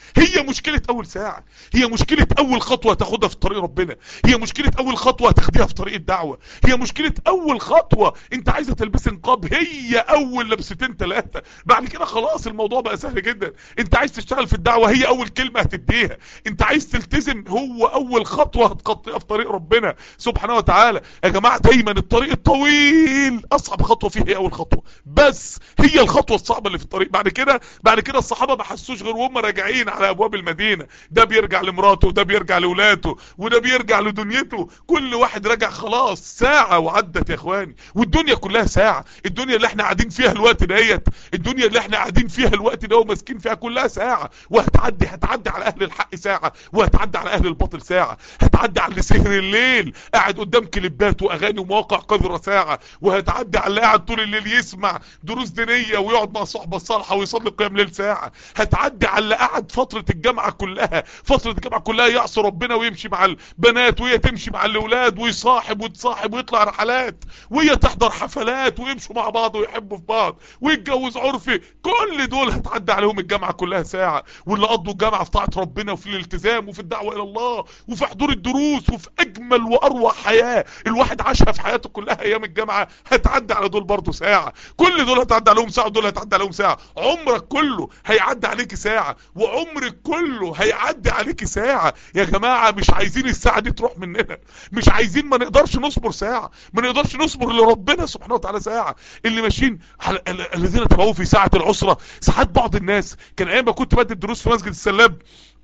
هي مشكلة اول ساعة هي مشكلة اول خطوة تاخدها في طريق ربنا هي مشكلة اول خطوة تاخديها في طريق الدعوة هي مشكلة اول خطوة انت عايزة تلبس نقاب هي اول لبستين ثلاثة بعد كده خلاص الموضوع بقى سهل جدا انت عايز تشتغل في الدعوة هي اول كلمة هتديها انت عايز تلتزم هو اول خطوة هتخطيها في طريق ربنا سبحانه وتعالى يا جماعة دايما الطريق الطويل اصعب خطوة فيه هي اول خطوة بس هي الخطوة الصعبة اللي في الطريق بعد كده بعد كده الصحابة ما حسوش غير وهم راجعين على ابواب المدينة ده بيرجع لمراته وده بيرجع لاولاده وده بيرجع لدنيته كل واحد راجع خلاص ساعة وعدت يا اخواني والدنيا كلها ساعة الدنيا اللي احنا قاعدين فيها الوقت ديت الدنيا اللي احنا قاعدين فيها الوقت ده وماسكين فيها كلها ساعة وهتعدي هتعدي على اهل الحق ساعة وهتعدي على اهل الباطل ساعة هتعدي على اللي سهر الليل قاعد قدام كليبات واغاني ومواقع قذرة ساعة وهتعدي على اللي قاعد طول الليل يسمع دروس دينية ويقعد مع صحبة الصالحة ويصلي قيام ليل ساعة هتعدي على اللي قاعد فترة الجامعة كلها فترة الجامعة كلها يعصي ربنا ويمشي مع البنات وهي تمشي مع الاولاد ويصاحب وتصاحب ويطلع رحلات وهي تحضر حفلات ويمشوا مع بعض ويحبوا في بعض ويتجوز عرفي كل دول هتعدي عليهم الجامعة كلها ساعة واللي قضوا الجامعة في طاعة ربنا وفي الالتزام وفي الدعوة الى الله وفي حضور الدروس وفي اجمل واروع حياة الواحد عاشها في حياته كلها ايام الجامعة هتعدي على دول برضه ساعة كل دول هتعدي عليهم ساعة ودول هتعدي عليهم ساعة عمرك كله هيعدي عليك ساعة وعمرك كله هيعدي عليك ساعة يا جماعة مش عايزين الساعة دي تروح مننا مش عايزين ما نقدرش نصبر ساعة ما نقدرش نصبر لربنا سبحانه وتعالى ساعة اللي ماشيين الذين تبعوه في ساعة العسرة ساعات بعض الناس كان ايام ما كنت بدي دروس في مسجد السلام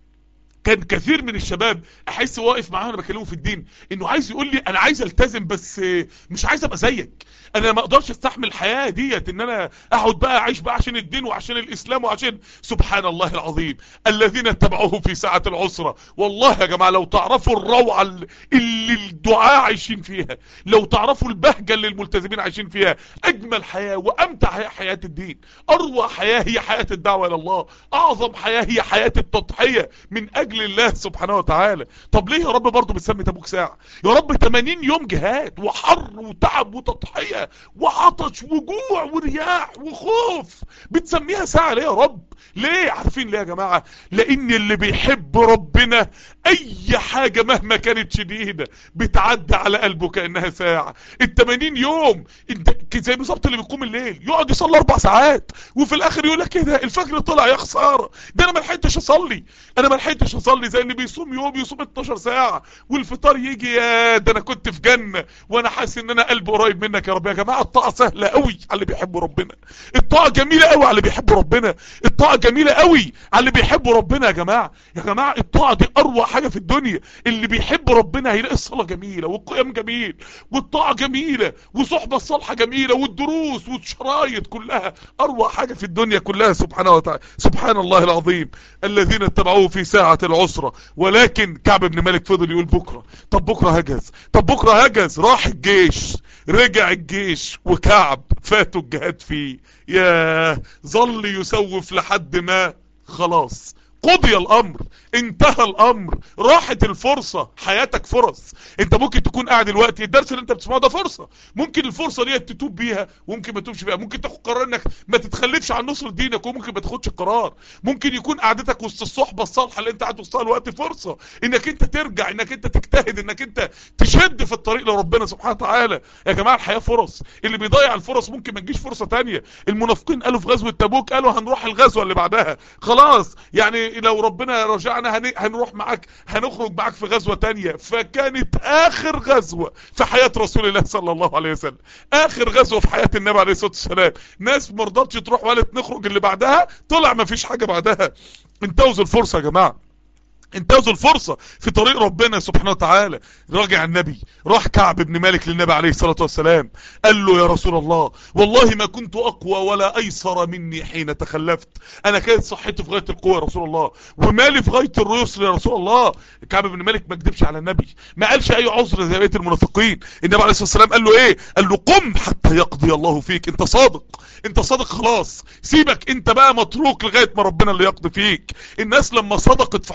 كان كثير من الشباب احس واقف معاه وانا بكلمه في الدين انه عايز يقول لي انا عايز التزم بس مش عايز ابقى زيك انا ما اقدرش استحمل الحياه ديت ان انا اقعد بقى اعيش بقى عشان الدين وعشان الاسلام وعشان سبحان الله العظيم الذين اتبعوه في ساعه العسره والله يا جماعه لو تعرفوا الروعه اللي الدعاء عايشين فيها لو تعرفوا البهجه اللي الملتزمين عايشين فيها اجمل حياه وامتع حياه حياه الدين اروع حياه هي حياه الدعوه الى الله اعظم حياه هي حياه التضحيه من اجل الله سبحانه وتعالى طب ليه يا رب برضه بتسمي تبوك ساعه يا رب 80 يوم جهاد وحر وتعب وتضحيه وعطش وجوع ورياح وخوف بتسميها ساعة ليه يا رب ليه عارفين ليه يا جماعة لان اللي بيحب ربنا اي حاجة مهما كانت شديدة بتعدي على قلبه كأنها ساعة التمانين يوم انت زي بالظبط اللي بيقوم الليل يقعد يصلي اربع ساعات وفي الاخر يقول لك ايه ده الفجر طلع يا خسارة ده انا ما لحقتش اصلي انا ما لحقتش اصلي زي اللي بيصوم يوم يصوم 12 ساعة والفطار يجي يا ده انا كنت في جنة وانا حاسس ان انا قلبي قريب منك يا رب يا جماعة الطاعة سهلة قوي على اللي بيحبوا ربنا الطاعة جميلة قوي على اللي بيحبوا ربنا الطاعة جميلة قوي على اللي بيحبوا ربنا يا جماعة يا جماعة الطاعة دي اروع حاجة في الدنيا اللي بيحب ربنا هيلاقي الصلاة جميلة والقيام جميل والطاعة جميلة وصحبة الصالحة جميلة والدروس والشرايط كلها اروع حاجة في الدنيا كلها سبحانه وتعالى سبحان الله العظيم الذين اتبعوه في ساعة العسرة ولكن كعب بن مالك فضل يقول بكرة طب بكرة هجز طب بكرة هجز راح الجيش رجع الجيش وكعب فاتوا الجهاد فيه يا ظل يسوف لحد ما خلاص قضي الامر انتهى الامر راحت الفرصة حياتك فرص انت ممكن تكون قاعد دلوقتي الدرس اللي انت بتسمعه ده فرصة ممكن الفرصة دي تتوب بيها وممكن ما تتوبش بيها ممكن تاخد قرار انك ما تتخلفش عن نصر دينك وممكن ما تاخدش القرار ممكن يكون قعدتك وسط الصحبة الصالحة اللي انت قاعد وسطها الوقت فرصة انك انت ترجع انك انت تجتهد انك انت تشد في الطريق لربنا سبحانه وتعالى يا جماعة الحياة فرص اللي بيضيع الفرص ممكن ما تجيش فرصة تانية المنافقين قالوا في غزوة تبوك قالوا هنروح الغزوة اللي بعدها خلاص يعني لو ربنا رجعنا هن... هنروح معاك هنخرج معاك في غزوة تانية فكانت اخر غزوة في حياة رسول الله صلى الله عليه وسلم اخر غزوة في حياة النبي عليه الصلاة والسلام ناس مرضتش تروح وقالت نخرج اللي بعدها طلع ما فيش حاجة بعدها انتهزوا الفرصة يا جماعة انتهزوا الفرصة في طريق ربنا سبحانه وتعالى راجع النبي راح كعب بن مالك للنبي عليه الصلاة والسلام قال له يا رسول الله والله ما كنت اقوى ولا ايسر مني حين تخلفت انا كانت صحتي في غاية القوة يا رسول الله ومالي في غاية اليسر يا رسول الله كعب بن مالك ما كدبش على النبي ما قالش اي عذر زي بقيه المنافقين النبي عليه الصلاة والسلام قال له ايه قال له قم حتى يقضي الله فيك انت صادق انت صادق خلاص سيبك انت بقى متروك لغاية ما ربنا اللي يقضي فيك الناس لما صدقت في حب الدنيا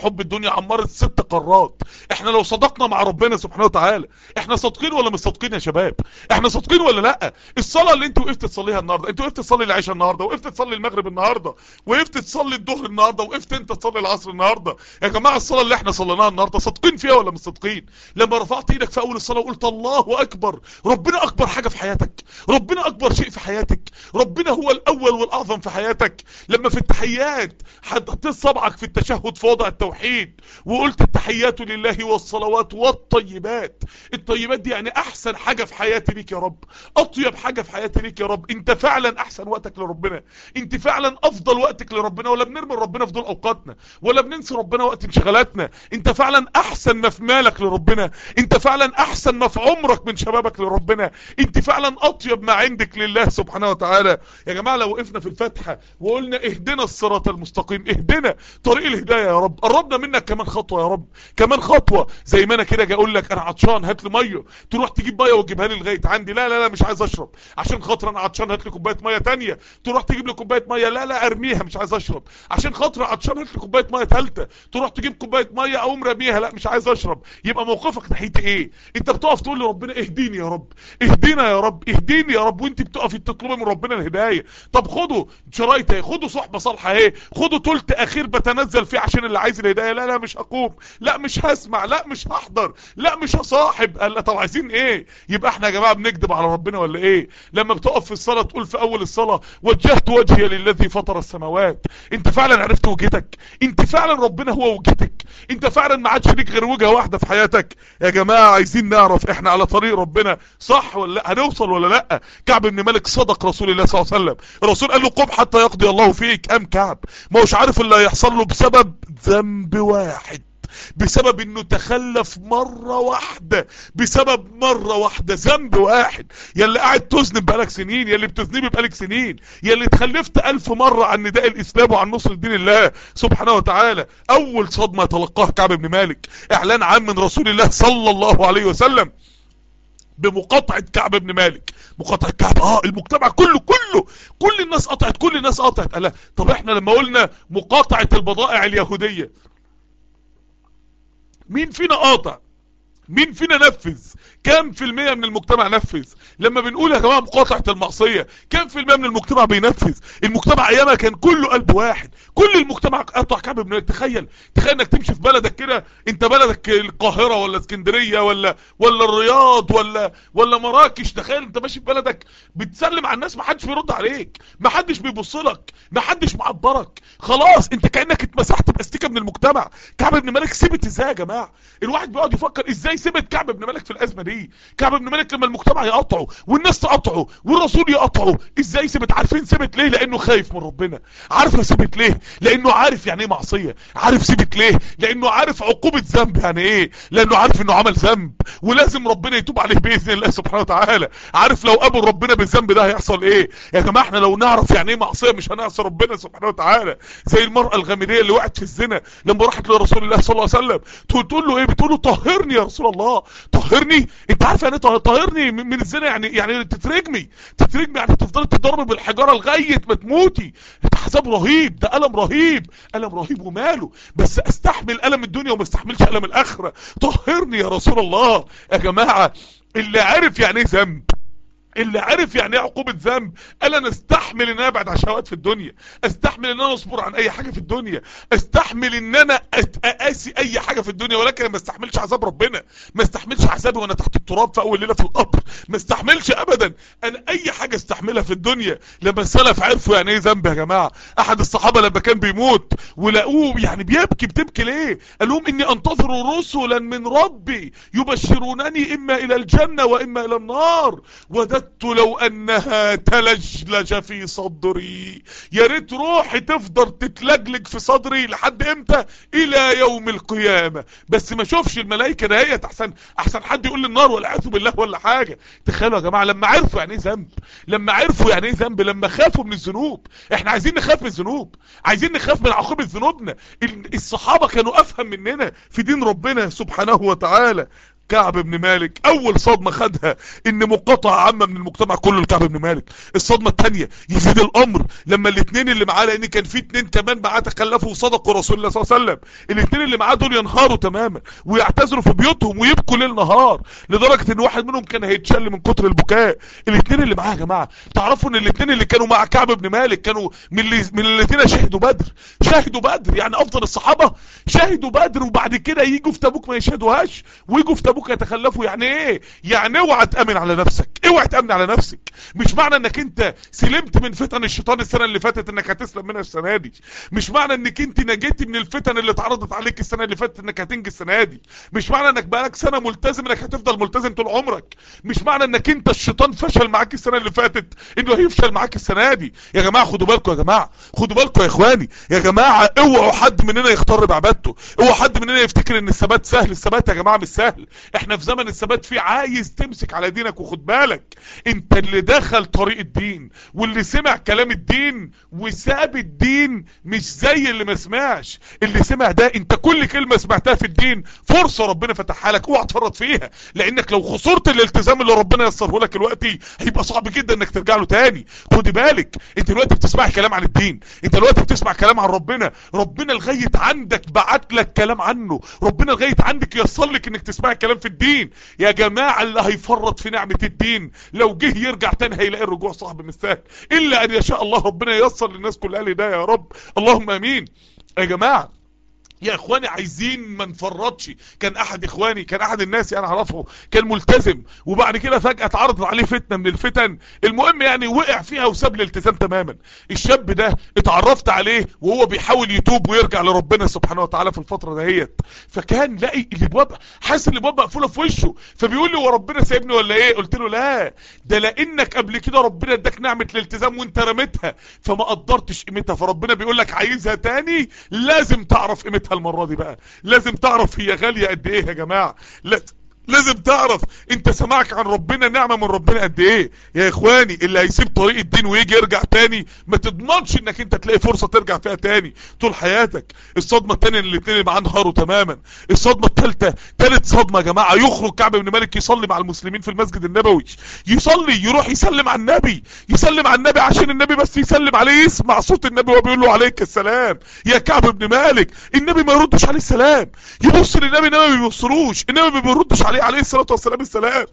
الدنيا عمرت ست قارات احنا لو صدقنا مع ربنا سبحانه وتعالى احنا صادقين ولا مش صادقين يا شباب احنا صادقين ولا لا الصلاه اللي انت وقفت تصليها النهارده انت وقفت تصلي العشاء النهارده وقفت تصلي المغرب النهارده وقفت تصلي الظهر النهارده وقفت انت تصلي العصر النهارده يا جماعه الصلاه اللي احنا صليناها النهارده صادقين فيها ولا مش صادقين لما رفعت ايدك في اول الصلاه وقلت الله اكبر ربنا اكبر حاجه في حياتك ربنا اكبر شيء في حياتك ربنا هو الاول والاعظم في حياتك لما في التحيات حطيت صبعك في التشهد في وضع التوحيد وقلت التحيات لله والصلوات والطيبات الطيبات دي يعني احسن حاجه في حياتي ليك يا رب اطيب حاجه في حياتي ليك يا رب انت فعلا احسن وقتك لربنا انت فعلا افضل وقتك لربنا ولا بنرمي ربنا في دول اوقاتنا ولا بننسى ربنا وقت انشغالاتنا انت فعلا احسن ما في مالك لربنا انت فعلا احسن ما في عمرك من شبابك لربنا انت فعلا اطيب ما عندك لله سبحانه وتعالى يا جماعه لو وقفنا في الفاتحه وقلنا اهدنا الصراط المستقيم اهدنا طريق الهدايه يا رب قربنا منك كمان خطوه يا رب كمان خطوه زي ما انا كده اجي اقول لك انا عطشان هات لي ميه تروح تجيب ميه وتجيبها لي لغايه عندي لا لا لا مش عايز اشرب عشان خاطر انا عطشان هات لي كوبايه ميه تانية تروح تجيب لي كوبايه ميه لا لا ارميها مش عايز اشرب عشان خاطر عطشان هات لي كوبايه ميه ثالثه تروح تجيب كوبايه ميه اقوم راميها لا مش عايز اشرب يبقى موقفك ناحيتي ايه انت بتقف تقول لربنا اهديني يا رب اهدينا يا رب اهديني يا رب وانت بتقفي تطلبي من ربنا الهدايه طب خدوا شرايط اهي خدوا صحبه صالحه اهي خدوا تلت اخير بتنزل فيه عشان اللي عايز الهدايه لا لا مش هقوم لا مش هسمع لا مش هحضر لا مش هصاحب قال لا طب عايزين ايه يبقى احنا يا جماعه بنكذب على ربنا ولا ايه لما بتقف في الصلاه تقول في اول الصلاه وجهت وجهي للذي فطر السماوات انت فعلا عرفت وجهتك انت فعلا ربنا هو وجهتك انت فعلا ما عادش ليك غير وجهه واحده في حياتك يا جماعه عايزين نعرف احنا على طريق ربنا صح ولا لا هنوصل ولا لا كعب بن مالك صدق رسول الله صلى الله عليه وسلم الرسول قال له قم حتى يقضي الله فيك قام كعب ما هوش عارف اللي هيحصل له بسبب ذنب واحد بسبب انه تخلف مرة واحدة بسبب مرة واحدة ذنب واحد يلي قاعد تذنب بقالك سنين يلي بتذنبي بقالك سنين يلي اتخلفت الف مرة عن نداء الاسلام وعن نصر دين الله سبحانه وتعالى اول صدمة تلقاها كعب بن مالك اعلان عام من رسول الله صلى الله عليه وسلم بمقاطعة كعب بن مالك مقاطعة كعب اه المجتمع كله كله كل الناس قطعت كل الناس قطعت قال طب احنا لما قلنا مقاطعة البضائع اليهودية مين فينا قاطع مين فينا نفذ كام في المية من المجتمع نفذ لما بنقول يا جماعة مقاطعة المعصية كام في المية من المجتمع بينفذ المجتمع ايامها كان كله قلب واحد كل المجتمع قطع كعب بن مالك تخيل تخيل انك تمشي في بلدك كده انت بلدك القاهرة ولا اسكندرية ولا ولا الرياض ولا ولا مراكش تخيل انت ماشي في بلدك بتسلم على الناس محدش بيرد عليك محدش بيبص لك محدش معبرك خلاص انت كانك اتمسحت باستيكه من المجتمع كعب بن مالك سبت ازاي يا جماعه الواحد بيقعد يفكر ازاي سبت كعب بن مالك في الازمه دي كعب بن مالك لما المجتمع يقطعه والناس تقطعه والرسول يقطعه ازاي سبت عارفين سبت ليه لانه خايف من ربنا عارفه سبت ليه لانه عارف يعني ايه معصيه عارف سبت ليه لانه عارف عقوبه ذنب يعني ايه لانه عارف انه عمل ذنب ولازم ربنا يتوب عليه باذن الله سبحانه وتعالى عارف لو قابل ربنا بالذنب ده هيحصل ايه يا جماعه احنا لو نعرف يعني ايه معصيه مش هنعصي ربنا سبحانه وتعالى زي المراه الغامديه اللي وقعت في الزنا لما راحت لرسول الله صلى الله عليه وسلم تقول تقول له ايه بتقول له طهرني يا رسول الله طهرني انت عارف يعني ايه طهرني من من الزنا يعني يعني تترجمي تترجمي يعني تفضلي تضربي بالحجاره لغايه ما تموتي ده عذاب رهيب ده الم رهيب الم رهيب وماله بس استحمل الم الدنيا وما استحملش الم الاخره طهرني يا رسول الله يا جماعه اللي عارف يعني ايه ذنب اللي عرف يعني ايه عقوبة ذنب قال انا استحمل ان انا ابعد عن شهوات في الدنيا استحمل ان انا اصبر عن اي حاجة في الدنيا استحمل ان انا اقاسي اي حاجة في الدنيا ولكن ما استحملش عذاب ربنا ما استحملش عذابي وانا تحت التراب في اول ليلة في القبر ما استحملش ابدا انا اي حاجة استحملها في الدنيا لما السلف عرفوا يعني ايه ذنب يا جماعة احد الصحابة لما كان بيموت ولقوه يعني بيبكي بتبكي ليه قال لهم اني انتظر رسلا من ربي يبشرونني اما الى الجنة واما الى النار وده وددت لو انها تلجلج في صدري يا ريت روحي تفضل تتلجلج في صدري لحد امتى الى يوم القيامة بس ما اشوفش الملائكة دهيت احسن احسن حد يقول لي النار والعياذ بالله ولا حاجة تخيلوا يا جماعة لما عرفوا يعني ايه ذنب لما عرفوا يعني ايه ذنب لما خافوا من الذنوب احنا عايزين نخاف من الذنوب عايزين نخاف من عقوبة ذنوبنا الصحابة كانوا افهم مننا في دين ربنا سبحانه وتعالى كعب بن مالك اول صدمة خدها ان مقاطعة عامة من المجتمع كله لكعب بن مالك الصدمة التانية يزيد الامر لما الاثنين اللي معاه لان كان في اتنين كمان معاه تخلفوا وصدقوا رسول الله صلى الله عليه وسلم الاثنين اللي معاه دول ينهاروا تماما ويعتذروا في بيوتهم ويبكوا ليل نهار لدرجة ان واحد منهم كان هيتشل من كتر البكاء الاثنين اللي معاه يا جماعة تعرفوا ان الاثنين اللي كانوا مع كعب بن مالك كانوا من اللي من الذين شهدوا بدر شهدوا بدر يعني افضل الصحابة شهدوا بدر وبعد كده يجوا في تبوك ما يشهدوهاش ويجوا في تبوك يتخلفوا يعني ايه يعني اوعى تامن على نفسك اوعى تامن على نفسك مش معنى انك انت سلمت من فتن الشيطان السنه اللي فاتت انك هتسلم منها السنه دي مش معنى انك انت نجيتي من الفتن اللي اتعرضت عليك السنه اللي فاتت انك هتنجي السنه دي مش معنى انك بقالك سنه ملتزم انك هتفضل ملتزم طول عمرك مش معنى انك انت الشيطان فشل معاك السنه اللي فاتت انه هيفشل معاك السنه دي يا جماعه خدوا بالكم يا جماعه خدوا بالكم يا اخواني يا جماعه اوعوا حد مننا يختار بعبادته اوعوا حد مننا يفتكر ان الثبات سهل الثبات يا جماعه مش سهل احنا في زمن الثبات فيه عايز تمسك على دينك وخد بالك انت اللي دخل طريق الدين واللي سمع كلام الدين وساب الدين مش زي اللي ما سمعش اللي سمع ده انت كل كلمة سمعتها في الدين فرصة ربنا فتحها لك اوعى تفرط فيها لانك لو خسرت الالتزام اللي ربنا يسره لك دلوقتي هيبقى صعب جدا انك ترجع له تاني خدي بالك انت دلوقتي بتسمع كلام عن الدين انت دلوقتي بتسمع كلام عن ربنا ربنا لغايه عندك بعت لك كلام عنه ربنا لغايه عندك يصل لك انك تسمع كلام في الدين يا جماعه اللي هيفرط في نعمه الدين لو جه يرجع تاني هيلاقي الرجوع صعب مش سهل الا ان يشاء الله ربنا ييسر للناس كلها لده يا رب اللهم امين يا جماعه يا اخواني عايزين ما نفرطش كان احد اخواني كان احد الناس يعني اعرفه كان ملتزم وبعد كده فجأة اتعرض عليه فتنة من الفتن المهم يعني وقع فيها وساب الالتزام تماما الشاب ده اتعرفت عليه وهو بيحاول يتوب ويرجع لربنا سبحانه وتعالى في الفترة دهيت فكان لاقي الابواب حاسس الابواب مقفولة في وشه فبيقول لي هو ربنا سايبني ولا ايه قلت له لا ده لانك قبل كده ربنا اداك نعمة الالتزام وانت رميتها فما قدرتش قيمتها فربنا بيقول لك عايزها تاني لازم تعرف قيمتها المرة دي بقى لازم تعرف هي غالية قد ايه يا جماعة لازم لازم تعرف انت سمعك عن ربنا نعمة من ربنا قد ايه يا اخواني اللي هيسيب طريق الدين ويجي يرجع تاني ما تضمنش انك انت تلاقي فرصة ترجع فيها تاني طول حياتك الصدمة التانية اللي الاتنين اللي معاه انهاروا تماما الصدمة التالتة تالت صدمة يا جماعة يخرج كعب بن مالك يصلي مع المسلمين في المسجد النبوي يصلي يروح يسلم على النبي يسلم على النبي عشان النبي بس يسلم عليه يسمع صوت النبي وهو بيقول له عليك السلام يا كعب بن مالك النبي ما يردش عليه السلام يبص للنبي النبي ما بيبصلوش النبي ما بيردش عليه عليه الصلاة والسلام السلام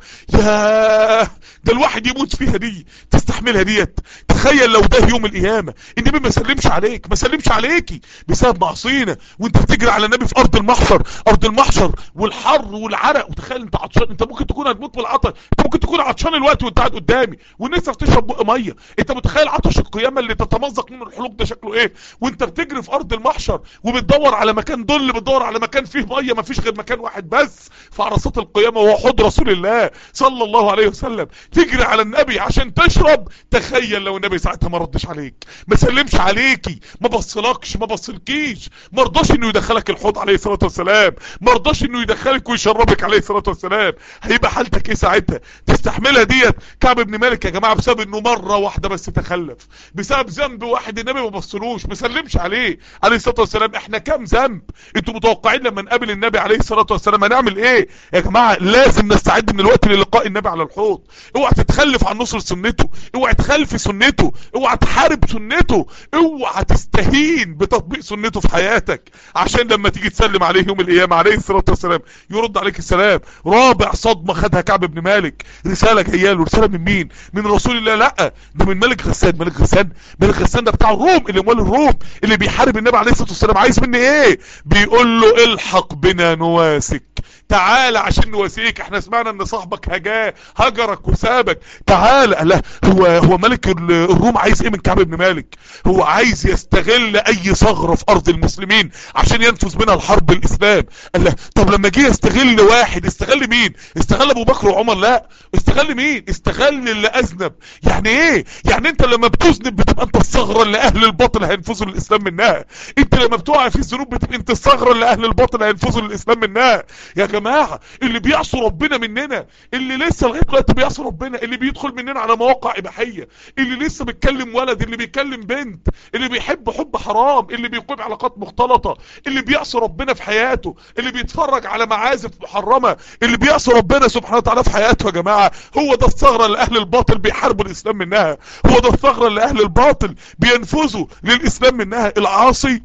يا ده الواحد يموت فيها دي تستحملها ديت تخيل لو ده يوم القيامة النبي ما سلمش عليك ما سلمش عليكي بسبب معصينا وانت بتجري على النبي في ارض المحشر ارض المحشر والحر والعرق وتخيل انت عطشان انت ممكن تكون هتموت بالعطش انت ممكن تكون عطشان الوقت وانت قاعد قدامي ونفسك تشرب بق ميه انت متخيل عطش القيامة اللي تتمزق منه الحلوق ده شكله ايه وانت بتجري في ارض المحشر وبتدور على مكان ضل بتدور على مكان فيه ميه ما فيش غير مكان واحد بس في عرصات القيامة وهو حوض رسول الله صلى الله عليه وسلم تجري على النبي عشان تشرب تخيل لو النبي ساعتها ما ردش عليك ما سلمش عليكي ما بصلكش ما بصلكيش ما رضاش انه يدخلك الحوض عليه الصلاه والسلام ما رضاش انه يدخلك ويشربك عليه الصلاه والسلام هيبقى حالتك ايه ساعتها تستحملها ديت كعب بن مالك يا جماعه بسبب انه مره واحده بس تخلف بسبب ذنب واحد النبي ما بصلوش ما سلمش عليه عليه الصلاه والسلام احنا كام ذنب انتوا متوقعين لما نقابل النبي عليه الصلاه والسلام هنعمل ايه يا جماعه لازم نستعد من الوقت للقاء النبي على الحوض اوعى تتخلف عن نصر سنته اوعى تخلفي سنته اوعى تحارب سنته اوعى تستهين بتطبيق سنته في حياتك عشان لما تيجي تسلم عليه يوم القيامه عليه الصلاه والسلام يرد عليك السلام رابع صدمه خدها كعب بن مالك رساله جايه له رساله من مين من رسول الله لا ده من ملك غسان ملك غسان ملك غسان ده بتاع الروم اللي اموال الروم اللي بيحارب النبي عليه الصلاه والسلام عايز مني ايه بيقول له الحق بنا نواسك تعال عشان نواسيك احنا سمعنا ان صاحبك هجاه هجرك وسابك تعال لا هو هو ملك الروم عايز ايه من كعب بن مالك هو عايز يستغل اي ثغره في ارض المسلمين عشان ينفذ منها الحرب الاسلام قال له طب لما جه يستغل واحد استغل مين استغل ابو بكر وعمر لا استغل مين استغل اللي اذنب يعني ايه يعني انت لما بتذنب بتبقى انت الثغره اللي اهل الباطل هينفذوا الاسلام منها انت لما بتقع في الذنوب بتبقى انت الثغره اللي اهل الباطل هينفذوا الاسلام منها يا جماعه اللي بيعصوا ربنا مننا اللي لسه لغايه دلوقتي بيعصوا ربنا اللي بيدخل مننا على مواقع اباحيه اللي لسه بيتكلم ولد اللي بيتكلم بنت اللي بيحب حب حرام اللي بيقيم علاقات مختلطه اللي بيعصي ربنا في حياته اللي بيتفرج على معازف محرمه اللي بيعصي ربنا سبحانه وتعالى في حياته يا جماعه هو ده الثغره اللي اهل الباطل بيحاربوا الاسلام منها هو ده الثغره اللي اهل الباطل بينفذوا للاسلام منها العاصي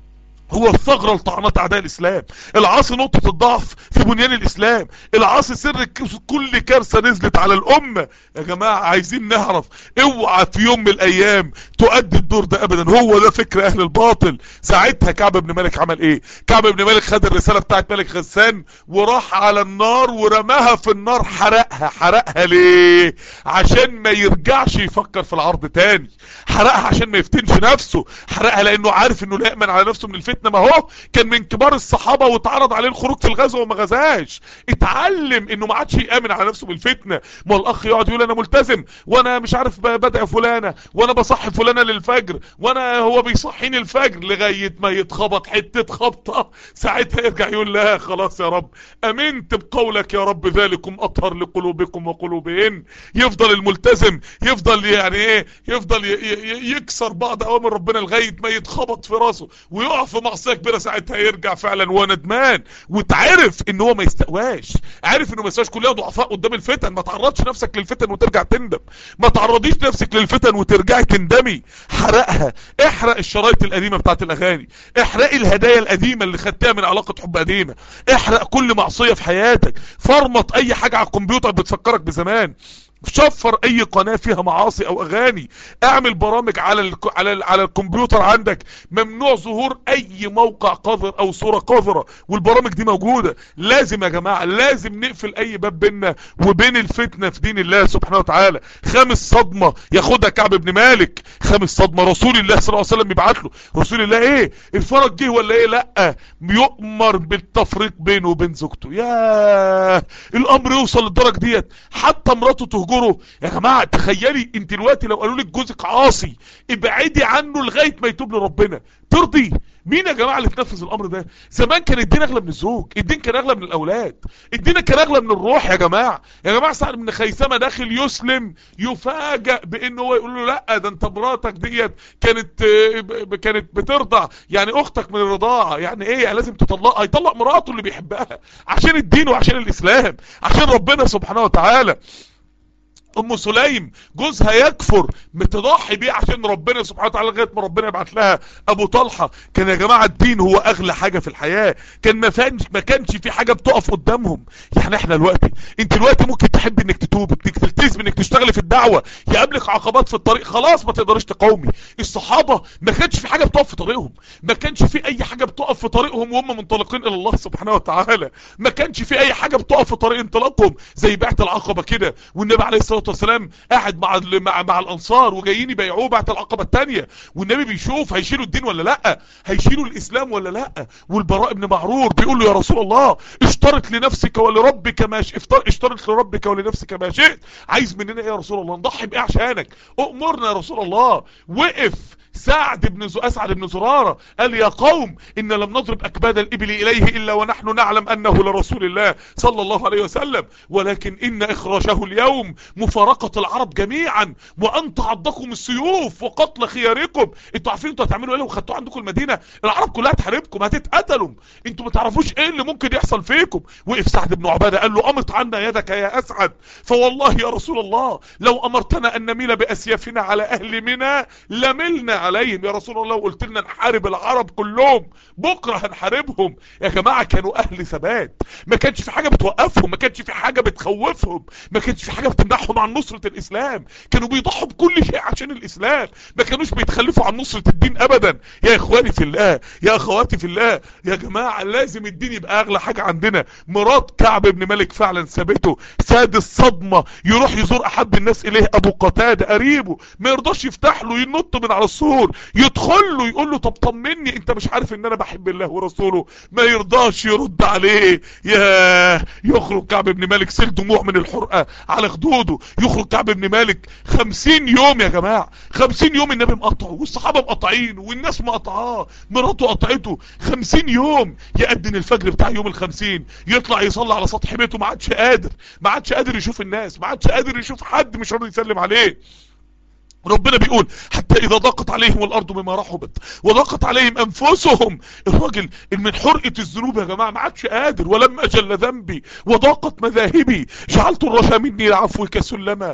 هو الثغرة لطعنات اعداء الاسلام العاصي نقطة الضعف في بنيان الاسلام العاصي سر كل كارثة نزلت على الامة يا جماعة عايزين نعرف اوعى في يوم من الايام تؤدي الدور ده ابدا هو ده فكر اهل الباطل ساعتها كعب بن مالك عمل ايه كعب بن مالك خد الرسالة بتاعت ملك غسان وراح على النار ورماها في النار حرقها حرقها ليه عشان ما يرجعش يفكر في العرض تاني حرقها عشان ما يفتنش نفسه حرقها لانه عارف انه لا يأمن على نفسه من الفتنة ما هو كان من كبار الصحابة واتعرض عليه الخروج في الغزو وما غزاش اتعلم انه ما عادش يامن على نفسه بالفتنة ما الاخ يقعد يقول انا ملتزم وانا مش عارف بدأ فلانة وانا بصحي فلانة للفجر وانا هو بيصحيني الفجر لغاية ما يتخبط حتة خبطة ساعتها يرجع يقول لا خلاص يا رب امنت بقولك يا رب ذلكم اطهر لقلوبكم وقلوبهن يفضل الملتزم يفضل يعني ايه يفضل يكسر بعض اوامر ربنا لغاية ما يتخبط في راسه ويقع في معصية كبيرة ساعتها يرجع فعلا وهو ندمان وتعرف ان هو ما يستقواش عارف انه ما يستقواش كلها ضعفاء قدام الفتن ما تعرضش نفسك للفتن وترجع تندم ما تعرضيش نفسك للفتن وترجعي تندمي حرقها احرق الشرايط القديمة بتاعت الاغاني احرقي الهدايا القديمة اللي خدتها من علاقة حب قديمة احرق كل معصية في حياتك فرمط اي حاجة على الكمبيوتر بتفكرك بزمان شفر اي قناة فيها معاصي او اغاني اعمل برامج على ال على ال على الكمبيوتر عندك ممنوع ظهور اي موقع قذر او صورة قذرة والبرامج دي موجودة لازم يا جماعة لازم نقفل اي باب بيننا وبين الفتنة في دين الله سبحانه وتعالى خامس صدمة ياخدها كعب بن مالك خامس صدمة رسول الله صلى الله عليه وسلم يبعت له رسول الله ايه الفرج جه ولا ايه لا يؤمر بالتفريق بينه وبين زوجته يا الامر يوصل للدرجة ديت حتى مراته تهجره يا جماعة تخيلي انت دلوقتي لو قالوا لك جوزك عاصي ابعدي عنه لغاية ما يتوب لربنا ترضي مين يا جماعة اللي تنفذ الامر ده زمان كان الدين اغلى من الزوج الدين كان اغلى من الاولاد الدين كان اغلى من الروح يا جماعة يا جماعة سعد بن خيثمة داخل يسلم يفاجأ بانه هو يقول له لا ده انت مراتك ديت كانت كانت بترضع يعني اختك من الرضاعة يعني ايه يعني لازم تطلقها يطلق مراته اللي بيحبها عشان الدين وعشان الاسلام عشان ربنا سبحانه وتعالى ام سليم جوزها يكفر متضحي بيه عشان ربنا سبحانه وتعالى لغايه ما ربنا يبعت لها ابو طلحه كان يا جماعه الدين هو اغلى حاجه في الحياه كان ما كانش ما كانش في حاجه بتقف قدامهم يعني احنا دلوقتي انت دلوقتي ممكن تحب انك تتوب انك تلتزم انك تشتغلي في الدعوه يقابلك عقبات في الطريق خلاص ما تقدرش تقاومي الصحابه ما كانش في حاجه بتقف في طريقهم ما كانش في اي حاجه بتقف في طريقهم وهم منطلقين الى الله سبحانه وتعالى ما كانش في اي حاجه بتقف في طريق انطلاقهم زي بيعه العقبه كده والنبي عليه الصلاه والسلام قاعد مع مع, مع الانصار وجايين يبيعوه بعد العقبه الثانيه والنبي بيشوف هيشيلوا الدين ولا لا هيشيلوا الاسلام ولا لا والبراء بن معرور بيقول له يا رسول الله اشترط لنفسك ولربك ما اشترط لربك ولنفسك ما شئت عايز مننا ايه يا رسول الله نضحي بايه عشانك اؤمرنا يا رسول الله وقف سعد بن ز... اسعد بن زرارة قال يا قوم ان لم نضرب اكباد الابل اليه الا ونحن نعلم انه لرسول الله صلى الله عليه وسلم ولكن ان اخراجه اليوم مفارقة العرب جميعا وان تعضكم السيوف وقتل خياركم انتوا عارفين انتوا هتعملوا ايه لو خدتوا عندكم المدينة العرب كلها تحاربكم هتتقتلوا انتوا ما تعرفوش ايه اللي ممكن يحصل فيكم وقف سعد بن عبادة قال له امط عنا يدك يا اسعد فوالله يا رسول الله لو امرتنا ان نميل باسيافنا على اهل منى لملنا عليهم يا رسول الله قلت لنا نحارب العرب كلهم بكرة هنحاربهم يا جماعة كانوا اهل ثبات ما كانش في حاجة بتوقفهم ما كانش في حاجة بتخوفهم ما كانش في حاجة بتمنعهم عن نصرة الاسلام كانوا بيضحوا بكل شيء عشان الاسلام ما كانوش بيتخلفوا عن نصرة الدين ابدا يا اخواني في الله يا اخواتي في الله يا جماعة لازم الدين يبقى اغلى حاجة عندنا مرات كعب بن مالك فعلا ثابته ساد الصدمة يروح يزور احب الناس اليه ابو قتادة قريبه ما يرضاش يفتح له ينط من على السور الرسول يدخل له يقول له طب طمني انت مش عارف ان انا بحب الله ورسوله ما يرضاش يرد عليه يا يخرج كعب بن مالك سيل دموع من الحرقة على خدوده يخرج كعب بن مالك خمسين يوم يا جماعة خمسين يوم النبي مقطعه والصحابة مقطعينه والناس مقطعاه مراته قطعته خمسين يوم يأذن الفجر بتاع يوم الخمسين يطلع يصلي على سطح بيته ما عادش قادر ما عادش قادر يشوف الناس ما عادش قادر يشوف حد مش راضي يسلم عليه ربنا بيقول حتى اذا ضاقت عليهم الارض بما رحبت وضاقت عليهم انفسهم الراجل من حرقة الذنوب يا جماعة ما عادش قادر ولما جل ذنبي وضاقت مذاهبي جعلت الرجا مني لعفوك سلما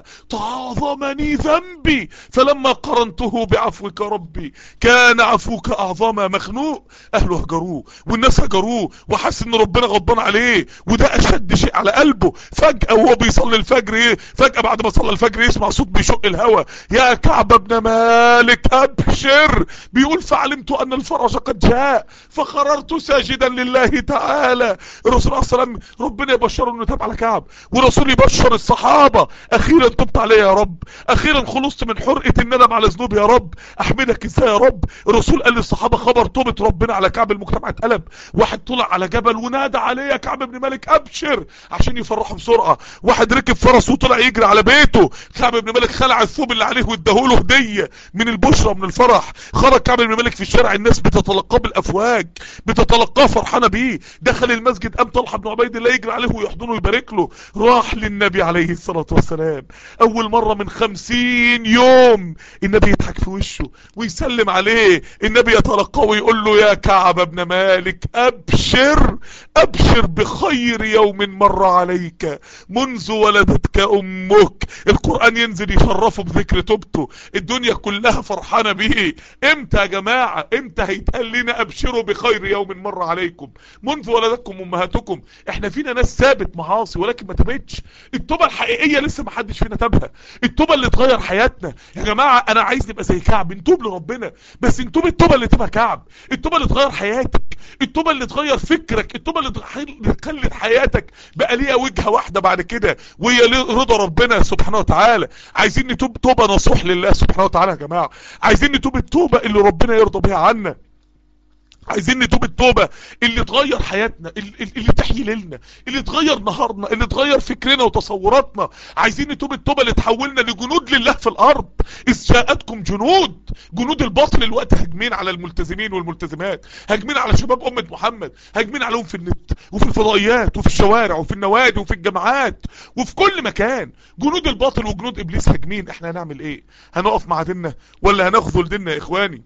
تعاظمني ذنبي فلما قرنته بعفوك ربي كان عفوك اعظم مخنوق اهله هجروه والناس هجروه وحس ان ربنا غضبان عليه وده اشد شيء على قلبه فجأة وهو بيصلي الفجر ايه فجأة بعد ما صلى الفجر يسمع صوت بيشق الهوا يا كعب بن مالك ابشر بيقول فعلمت ان الفرج قد جاء فقررت ساجدا لله تعالى الرسول عليه السلام ربنا يبشره انه تاب على كعب ورسول يبشر الصحابة اخيرا تبت عليه يا رب اخيرا خلصت من حرقة الندم على ذنوب يا رب احمدك ازاي يا رب الرسول قال للصحابة خبر توبة ربنا على كعب المجتمع اتقلب واحد طلع على جبل ونادى عليه يا كعب بن مالك ابشر عشان يفرحه بسرعة واحد ركب فرس وطلع يجري على بيته كعب بن مالك خلع الثوب اللي عليه واداهوله هدية من البشرة من الفرح خرج كعب بن مالك في الشارع الناس بتتلقاه بالافواج بتتلقاه فرحانة بيه دخل المسجد قام طلحة بن عبيد الله يجري عليه ويحضنه ويبارك له راح للنبي عليه الصلاة والسلام اول مرة من خمسين يوم النبي يضحك في وشه ويسلم عليه النبي يتلقاه ويقول له يا كعب بن مالك ابشر ابشر بخير يوم مر عليك منذ ولدتك امك القرآن ينزل يشرفه بذكر توبته الدنيا كلها فرحانة بيه امتى يا جماعة امتى هيتقال لنا ابشروا بخير يوم مر عليكم منذ ولدتكم امهاتكم احنا فينا ناس ثابت معاصي ولكن ما تابتش التوبة الحقيقية لسه ما حدش فينا تابها التوبة اللي تغير حياتنا يا جماعة انا عايز نبقى زي كعب نتوب لربنا بس نتوب التوبة اللي تبقى كعب التوبة اللي تغير حياتك التوبة اللي تغير فكرك التوبة اللي تخلي حياتك بقى ليها وجهة واحدة بعد كده وهي رضا ربنا سبحانه وتعالى عايزين نتوب توبة نصوح لله سبحانه وتعالى يا جماعة عايزين نتوب التوبة اللي ربنا يرضى بها عنا عايزين نتوب التوبة اللي تغير حياتنا اللي تحيي ليلنا اللي تغير نهارنا اللي تغير فكرنا وتصوراتنا عايزين نتوب التوبة اللي تحولنا لجنود لله في الارض اذ جاءتكم جنود جنود الباطل الوقت هاجمين على الملتزمين والملتزمات هاجمين على شباب امة محمد هاجمين عليهم في النت وفي الفضائيات وفي الشوارع وفي النوادي وفي الجامعات وفي كل مكان جنود الباطل وجنود ابليس هاجمين احنا هنعمل ايه هنقف مع ديننا ولا هنخذل ديننا يا اخواني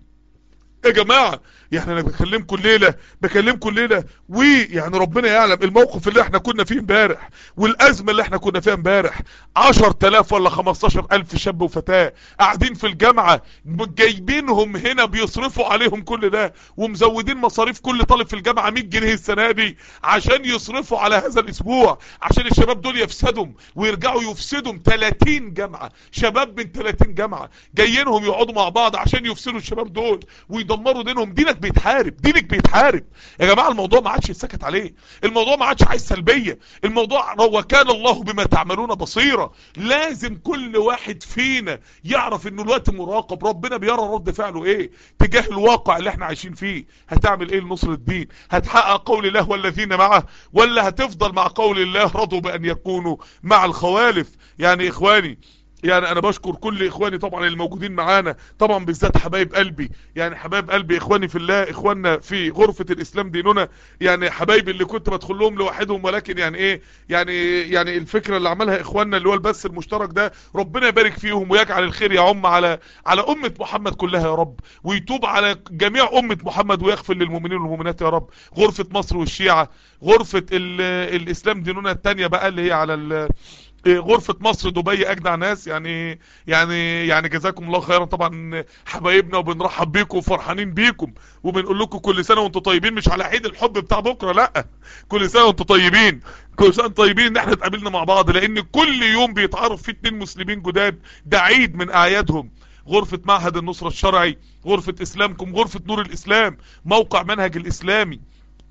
يا جماعة يعني انا بكلمكم الليلة بكلمكم الليلة ويعني ربنا يعلم الموقف اللي احنا كنا فيه امبارح والازمة اللي احنا كنا فيها امبارح عشر تلاف ولا خمستاشر الف شاب وفتاة قاعدين في الجامعة جايبينهم هنا بيصرفوا عليهم كل ده ومزودين مصاريف كل طالب في الجامعة 100 جنيه السنة دي عشان يصرفوا على هذا الاسبوع عشان الشباب دول يفسدهم ويرجعوا يفسدهم 30 جامعة شباب من 30 جامعة جايينهم يقعدوا مع بعض عشان يفسدوا الشباب دول ويدمروا دينهم دينك بيتحارب دينك بيتحارب يا جماعة الموضوع ما عادش يتسكت عليه الموضوع ما عادش عايز سلبية الموضوع وكان الله بما تعملون بصيرة لازم كل واحد فينا يعرف انه الوقت مراقب ربنا بيرى رد فعله ايه تجاه الواقع اللي احنا عايشين فيه هتعمل ايه لنصر الدين هتحقق قول الله والذين معه ولا هتفضل مع قول الله رضوا بان يكونوا مع الخوالف يعني اخواني يعني انا بشكر كل اخواني طبعا اللي موجودين معانا طبعا بالذات حبايب قلبي يعني حبايب قلبي اخواني في الله اخواننا في غرفة الاسلام ديننا يعني حبايبي اللي كنت بدخل لهم لوحدهم ولكن يعني ايه يعني يعني الفكرة اللي عملها اخواننا اللي هو البث المشترك ده ربنا يبارك فيهم ويجعل الخير يعم على على امة محمد كلها يا رب ويتوب على جميع امة محمد ويغفر للمؤمنين والمؤمنات يا رب غرفة مصر والشيعة غرفة الاسلام ديننا التانية بقى اللي هي على غرفة مصر دبي اجدع ناس يعني يعني يعني جزاكم الله خيرا طبعا حبايبنا وبنرحب بيكم وفرحانين بيكم وبنقول لكم كل سنة وانتم طيبين مش على عيد الحب بتاع بكرة لا كل سنة وانتم طيبين كل سنة طيبين ان احنا اتقابلنا مع بعض لان كل يوم بيتعرف فيه اتنين مسلمين جداد ده عيد من اعيادهم غرفة معهد النصرة الشرعي غرفة اسلامكم غرفة نور الاسلام موقع منهج الاسلامي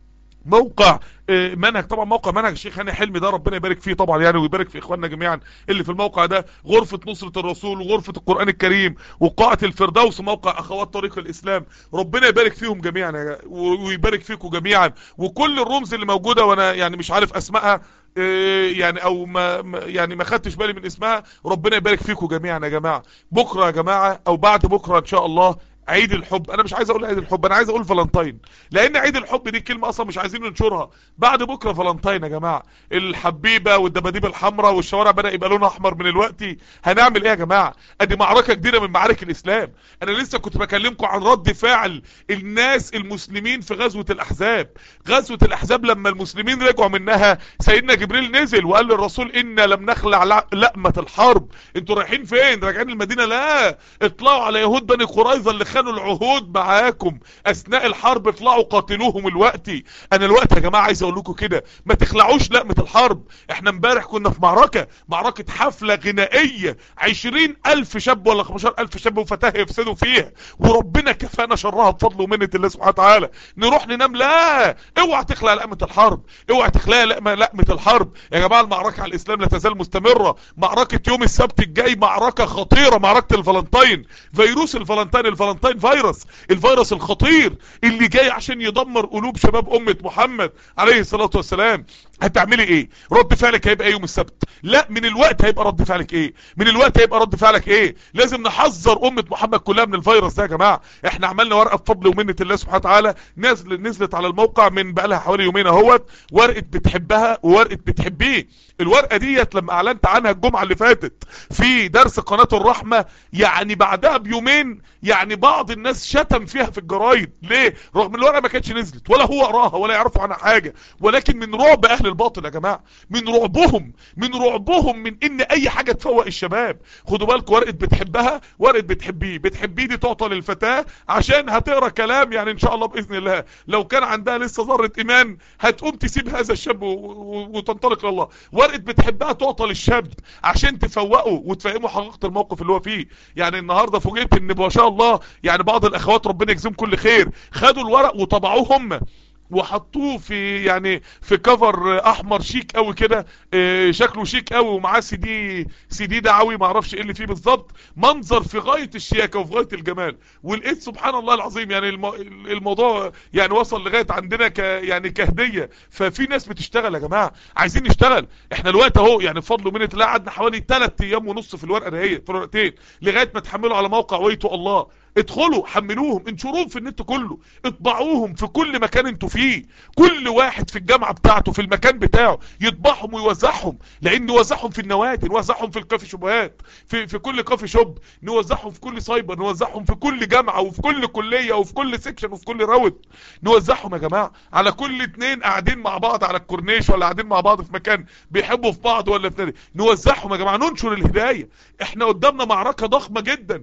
موقع آه، منهج طبعا موقع منهج الشيخ هاني حلمي ده ربنا يبارك فيه طبعا يعني ويبارك في اخواننا جميعا اللي في الموقع ده غرفة نصرة الرسول وغرفة القرآن الكريم وقاعة الفردوس موقع اخوات طريق الاسلام ربنا يبارك فيهم جميعا يا- و- ويبارك فيكم جميعا وكل الرمز اللي موجودة وانا يعني مش عارف اسمائها آه، يعني او ما ما- يعني ما خدتش بالي من اسمها ربنا يبارك فيكم جميعا يا جماعة بكرة يا جماعة او بعد بكرة ان شاء الله عيد الحب انا مش عايز اقول عيد الحب انا عايز اقول فالنتين لان عيد الحب دي كلمة اصلا مش عايزين ننشرها بعد بكرة فالنتين يا جماعة الحبيبة والدباديب الحمراء والشوارع بدأ يبقى لونها احمر من الوقت هنعمل ايه يا جماعة ادي معركة جديدة من معارك الاسلام انا لسه كنت بكلمكم عن رد فعل الناس المسلمين في غزوة الاحزاب غزوة الاحزاب لما المسلمين رجعوا منها سيدنا جبريل نزل وقال للرسول انا لم نخلع لع- لقمة الحرب انتوا رايحين فين راجعين المدينة لا اطلعوا على يهود بني قريظة اللي خانوا العهود معاكم اثناء الحرب اطلعوا قاتلوهم الوقتي انا الوقت يا جماعة عايز اقول لكم كده ما تخلعوش لقمة الحرب احنا امبارح كنا في معركة معركة حفلة غنائية عشرين الف شاب ولا خمسة الف شاب وفتاه يفسدوا فيها وربنا كفانا شرها بفضل ومنة الله سبحانه وتعالى نروح ننام لا اوعى تخلع لقمة الحرب اوعى تخلع لقمة لقمة الحرب يا جماعة المعركة على الاسلام لا تزال مستمرة معركة يوم السبت الجاي معركة خطيرة معركة الفالنتين فيروس الفالنتين الفالنتين فيروس الفيروس الخطير اللي جاي عشان يدمر قلوب شباب امة محمد عليه الصلاة والسلام هتعملي ايه رد فعلك هيبقى ايه يوم السبت لا من الوقت هيبقى رد فعلك ايه من الوقت هيبقى رد فعلك ايه لازم نحذر امة محمد كلها من الفيروس ده يا جماعة احنا عملنا ورقة بفضل ومنة الله سبحانه وتعالى نزل نزلت على الموقع من بقالها حوالي يومين اهوت ورقة بتحبها وورقة بتحبيه الورقة ديت لما اعلنت عنها الجمعة اللي فاتت في درس قناة الرحمة يعني بعدها بيومين يعني بعض الناس شتم فيها في الجرايد ليه رغم ان الورقة ما كانتش نزلت ولا هو قراها ولا يعرفوا عنها حاجة ولكن من رعب اهل الباطل يا جماعة من رعبهم من رعبهم من ان اي حاجة تفوق الشباب خدوا بالكم ورقة بتحبها ورقة بتحبيه بتحبيه دي تعطى للفتاة عشان هتقرا كلام يعني ان شاء الله باذن الله لو كان عندها لسه ذرة ايمان هتقوم تسيب هذا الشاب و- و- وتنطلق لله ورقة بتحبها تعطى للشاب عشان تفوقه وتفهمه حقيقة الموقف اللي هو فيه يعني النهاردة فوجئت ان ما شاء الله يعني بعض الاخوات ربنا يجزيهم كل خير خدوا الورق وطبعوه هم وحطوه في يعني في كفر احمر شيك قوي كده آه، شكله شيك قوي ومعاه سي دي سي دي دعوي ما اعرفش ايه اللي فيه بالظبط منظر في غايه الشياكه وفي غايه الجمال ولقيت سبحان الله العظيم يعني الم- الموضوع يعني وصل لغايه عندنا ك يعني كهديه ففي ناس بتشتغل يا جماعه عايزين نشتغل احنا الوقت اهو يعني بفضل ومنه الله قعدنا حوالي 3 ايام ونص في الورقه دهيت في الورقتين لغايه ما تحملوا على موقع ويتو الله ادخلوا حملوهم انشروهم في النت كله اطبعوهم في كل مكان انتوا فيه كل واحد في الجامعة بتاعته في المكان بتاعه يطبعهم ويوزعهم لان نوزعهم في النوادي نوزعهم في الكافي شوبات في, في كل كافي شوب نوزعهم في كل سايبر نوزعهم في كل جامعة وفي كل كلية وفي كل سيكشن وفي كل راوت نوزعهم يا جماعة على كل اتنين قاعدين مع بعض على الكورنيش ولا قاعدين مع بعض في مكان بيحبوا في بعض ولا في نادي نوزعهم يا جماعة ننشر الهداية احنا قدامنا معركة ضخمة جدا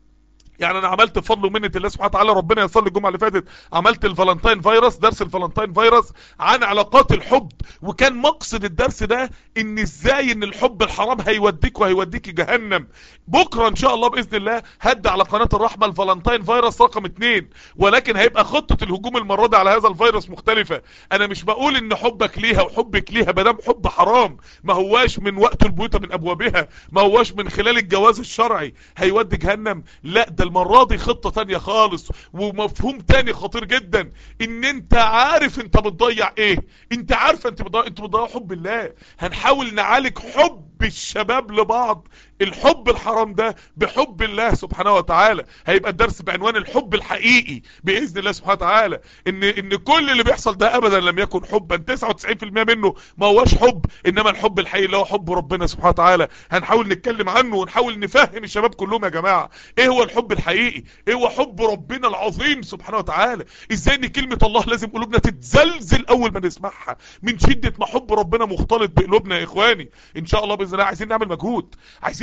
يعني انا عملت بفضل ومنه الله سبحانه وتعالى ربنا يصلي لي الجمعه اللي فاتت عملت الفالنتين فيروس درس الفالنتين فيروس عن علاقات الحب وكان مقصد الدرس ده ان ازاي ان الحب الحرام هيوديك وهيوديك جهنم بكره ان شاء الله باذن الله هدي على قناه الرحمه الفالنتين فيروس رقم اتنين ولكن هيبقى خطه الهجوم المره دي على هذا الفيروس مختلفه انا مش بقول ان حبك ليها وحبك ليها مادام حب حرام ما هواش من وقت البيوت من ابوابها ما هواش من خلال الجواز الشرعي هيودي جهنم لا ده المرة دي خطة تانية خالص ومفهوم تاني خطير جدا ان انت عارف انت بتضيع ايه انت عارف انت بتضيع انت بتضيع حب الله هنحاول نعالج حب الشباب لبعض الحب الحرام ده بحب الله سبحانه وتعالى هيبقى الدرس بعنوان الحب الحقيقي باذن الله سبحانه وتعالى ان ان كل اللي بيحصل ده ابدا لم يكن حبا 99% منه ما هوش حب انما الحب الحقيقي اللي هو حب ربنا سبحانه وتعالى هنحاول نتكلم عنه ونحاول نفهم الشباب كلهم يا جماعه ايه هو الحب الحقيقي ايه هو حب ربنا العظيم سبحانه وتعالى ازاي ان كلمه الله لازم قلوبنا تتزلزل اول ما نسمعها من شده ما حب ربنا مختلط بقلوبنا يا اخواني ان شاء الله باذن الله عايزين نعمل مجهود عايزين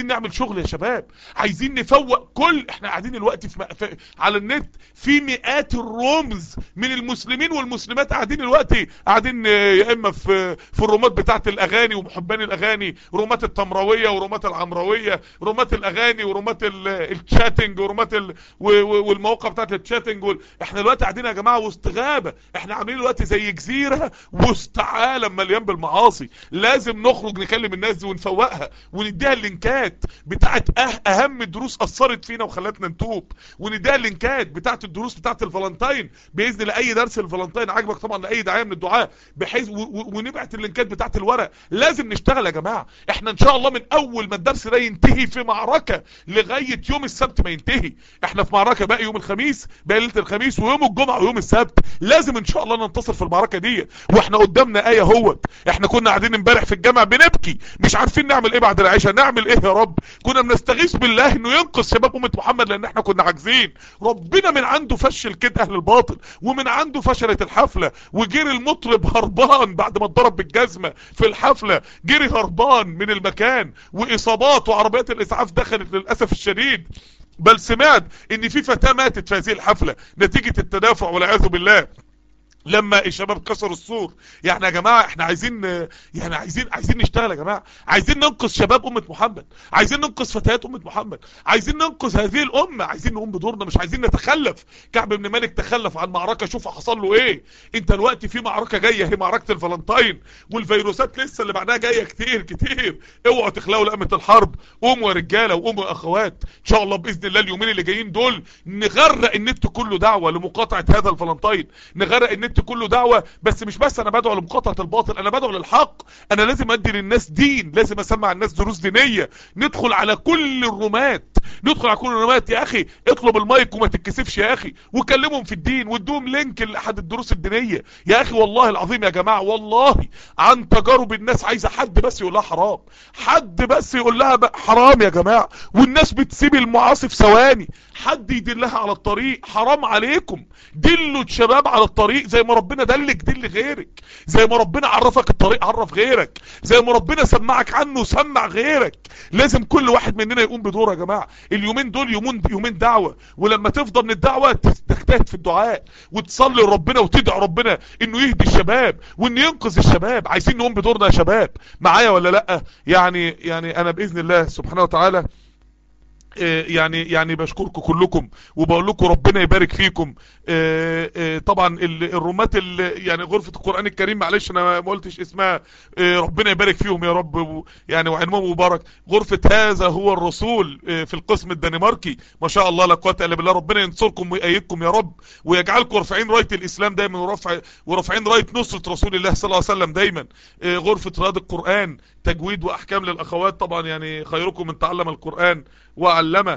عايزين نعمل شغل يا شباب عايزين نفوق كل احنا قاعدين دلوقتي في, م... في على النت في مئات الرمز من المسلمين والمسلمات قاعدين دلوقتي قاعدين يا اما في في الرومات بتاعه الاغاني ومحبان الاغاني رومات التمرويه ورومات العمرويه رومات الاغاني ورومات الشاتنج ورومات ال... والمواقع بتاعه الشاتنج وال... احنا دلوقتي قاعدين يا جماعه وسط غابه احنا عاملين دلوقتي زي جزيره وسط عالم مليان بالمعاصي لازم نخرج نكلم الناس دي ونفوقها ونديها اللينكات بتاعه أه اهم دروس اثرت فينا وخلتنا نتوب ونديها اللينكات بتاعه الدروس بتاعه الفالنتين باذن الله اي درس الفالنتين عاجبك طبعا لاي داعيه من الدعاء بحيث ونبعت اللينكات بتاعه الورق لازم نشتغل يا جماعه احنا ان شاء الله من اول ما الدرس ده ينتهي في معركه لغايه يوم السبت ما ينتهي احنا في معركه باقي يوم الخميس باقي ليله الخميس ويوم الجمعه ويوم السبت لازم ان شاء الله ننتصر في المعركه دي واحنا قدامنا ايه اهوت احنا كنا قاعدين امبارح في الجامع بنبكي مش عارفين نعمل ايه بعد العشاء نعمل ايه يا رب كنا بنستغيث بالله انه ينقذ شباب امه محمد لان احنا كنا عاجزين ربنا من عنده فشل كده اهل الباطل ومن عنده فشلت الحفله وجري المطرب هربان بعد ما اتضرب بالجزمه في الحفله جري هربان من المكان واصابات وعربيات الاسعاف دخلت للاسف الشديد بل سمعت ان في فتاة ماتت في هذه الحفلة نتيجة التدافع والعياذ بالله لما الشباب كسروا السور يعني يا جماعة احنا عايزين يعني عايزين عايزين نشتغل يا جماعة عايزين ننقذ شباب امة محمد عايزين ننقذ فتيات امة محمد عايزين ننقذ هذه الامة عايزين نقوم بدورنا مش عايزين نتخلف كعب بن مالك تخلف عن معركة شوف حصل له ايه انت دلوقتي في معركة جاية هي معركة الفالنتين والفيروسات لسه اللي بعدها جاية كتير كتير اوعوا تخلقوا لقمة الحرب قوموا يا رجالة وقوموا يا اخوات ان شاء الله باذن الله اليومين اللي جايين دول نغرق النت كله دعوة لمقاطعة هذا الفالنتين نغرق النت النت كله دعوة بس مش بس انا بدعو لمقاطعة الباطل انا بدعو للحق انا لازم ادي للناس دين لازم اسمع الناس دروس دينية ندخل على كل الرومات ندخل على كل الرومات يا اخي اطلب المايك وما تتكسفش يا اخي وكلمهم في الدين وادوهم لينك لاحد الدروس الدينية يا اخي والله العظيم يا جماعة والله عن تجارب الناس عايزة حد بس يقول لها حرام حد بس يقول لها حرام يا جماعة والناس بتسيب المعاصي في ثواني حد يدلها على الطريق حرام عليكم دلوا الشباب على الطريق زي ما ربنا دلك دل غيرك زي ما ربنا عرفك الطريق عرف غيرك زي ما ربنا سمعك عنه سمع غيرك لازم كل واحد مننا يقوم بدوره يا جماعة اليومين دول يومين يومين دعوة ولما تفضى من الدعوة تجتهد في الدعاء وتصلي لربنا وتدعي ربنا انه يهدي الشباب وانه ينقذ الشباب عايزين نقوم بدورنا يا شباب معايا ولا لا يعني يعني انا باذن الله سبحانه وتعالى يعني يعني بشكركم كلكم وبقول لكم ربنا يبارك فيكم طبعا الرومات يعني غرفة القرآن الكريم معلش انا ما قلتش اسمها ربنا يبارك فيهم يا رب يعني وعنوان مبارك غرفة هذا هو الرسول في القسم الدنماركي ما شاء الله لا قوه الا بالله ربنا ينصركم ويأيدكم يا رب ويجعلكم رافعين رايه الاسلام دايما ورفع ورافعين رايه نصرة رسول الله صلى الله عليه وسلم دايما غرفة رياض القرآن تجويد واحكام للاخوات طبعا يعني خيركم من تعلم القرآن وعلمه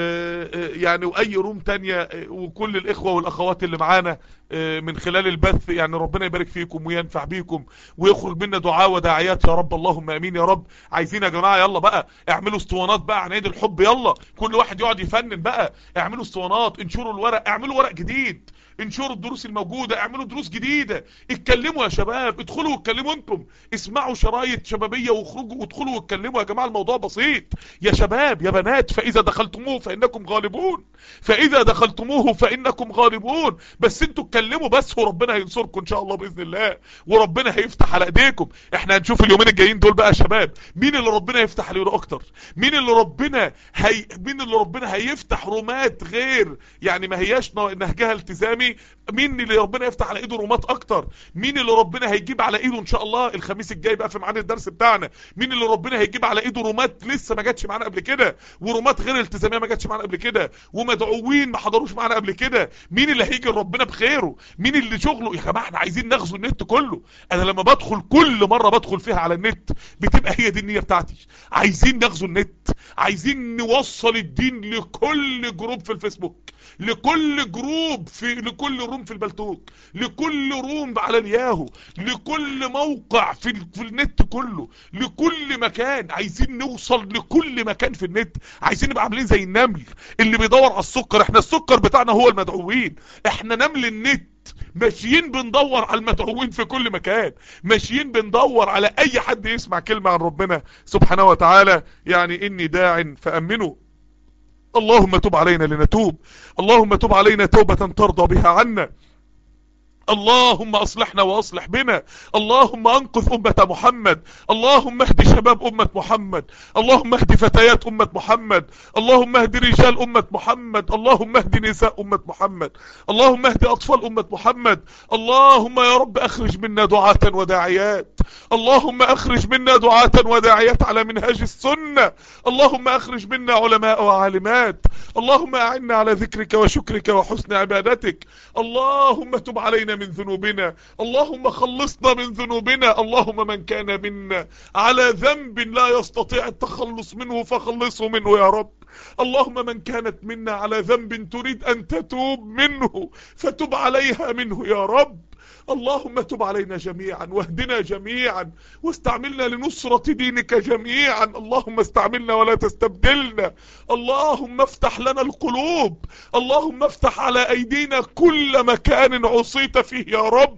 يعني واي روم تانية وكل الاخوة والاخوات اللي معانا من خلال البث يعني ربنا يبارك فيكم وينفع بيكم ويخرج منا دعاء وداعيات يا رب اللهم امين يا رب عايزين يا جماعة يلا بقى اعملوا اسطوانات بقى عن عيد الحب يلا كل واحد يقعد يفنن بقى اعملوا اسطوانات انشروا الورق اعملوا ورق جديد انشروا الدروس الموجودة اعملوا دروس جديدة اتكلموا يا شباب ادخلوا واتكلموا انتم اسمعوا شرايط شبابية واخرجوا وادخلوا واتكلموا يا جماعة الموضوع بسيط يا شباب يا بنات فاذا دخلتموه فانكم غالبون فاذا دخلتموه فانكم غالبون بس انتوا اتكلموا بس وربنا هينصركم ان شاء الله باذن الله وربنا هيفتح على ايديكم احنا هنشوف اليومين الجايين دول بقى يا شباب مين اللي ربنا يفتح عليه اكتر مين اللي ربنا هي مين اللي ربنا هيفتح رومات غير يعني ما هياش نهجها التزامي مين اللي ربنا يفتح على ايده رومات اكتر مين اللي ربنا هيجيب على ايده ان شاء الله الخميس الجاي بقى في ميعاد الدرس بتاعنا مين اللي ربنا هيجيب على ايده رومات لسه ما جاتش معانا قبل كده ورومات غير التزاميه ما جاتش معانا قبل كده ومدعوين ما حضروش معانا قبل كده مين اللي هيجي ربنا بخيره مين اللي شغله يا جماعه احنا عايزين نغزو النت كله انا لما بدخل كل مره بدخل فيها على النت بتبقى هي دي النيه بتاعتي عايزين نغزو النت عايزين نوصل الدين لكل جروب في الفيسبوك لكل جروب في لكل روم في البلتوك لكل روم على الياهو لكل موقع في, في النت كله لكل مكان عايزين نوصل لكل مكان في النت عايزين نبقى عاملين زي النمل اللي بيدور على السكر احنا السكر بتاعنا هو المدعوين احنا نمل النت ماشيين بندور على المدعوين في كل مكان ماشيين بندور على اي حد يسمع كلمة عن ربنا سبحانه وتعالى يعني اني داع فامنوا اللهم تب علينا لنتوب اللهم تب علينا توبة ترضى بها عنا اللهم اصلحنا واصلح بنا اللهم انقذ امة محمد اللهم اهد شباب امة محمد اللهم اهد فتيات امة محمد اللهم اهد رجال امة محمد اللهم اهد نساء امة محمد اللهم اهد اطفال امة محمد اللهم يا رب اخرج منا دعاة وداعيات اللهم اخرج منا دعاة وداعيات على منهاج السنة اللهم اخرج منا علماء وعالمات اللهم اعنا على ذكرك وشكرك وحسن عبادتك اللهم تب علينا من ذنوبنا اللهم خلصنا من ذنوبنا اللهم من كان منا على ذنب لا يستطيع التخلص منه فخلصه منه يا رب اللهم من كانت منا على ذنب تريد ان تتوب منه فتب عليها منه يا رب اللهم تب علينا جميعا واهدنا جميعا واستعملنا لنصرة دينك جميعا اللهم استعملنا ولا تستبدلنا اللهم افتح لنا القلوب اللهم افتح على ايدينا كل مكان عصيت فيه يا رب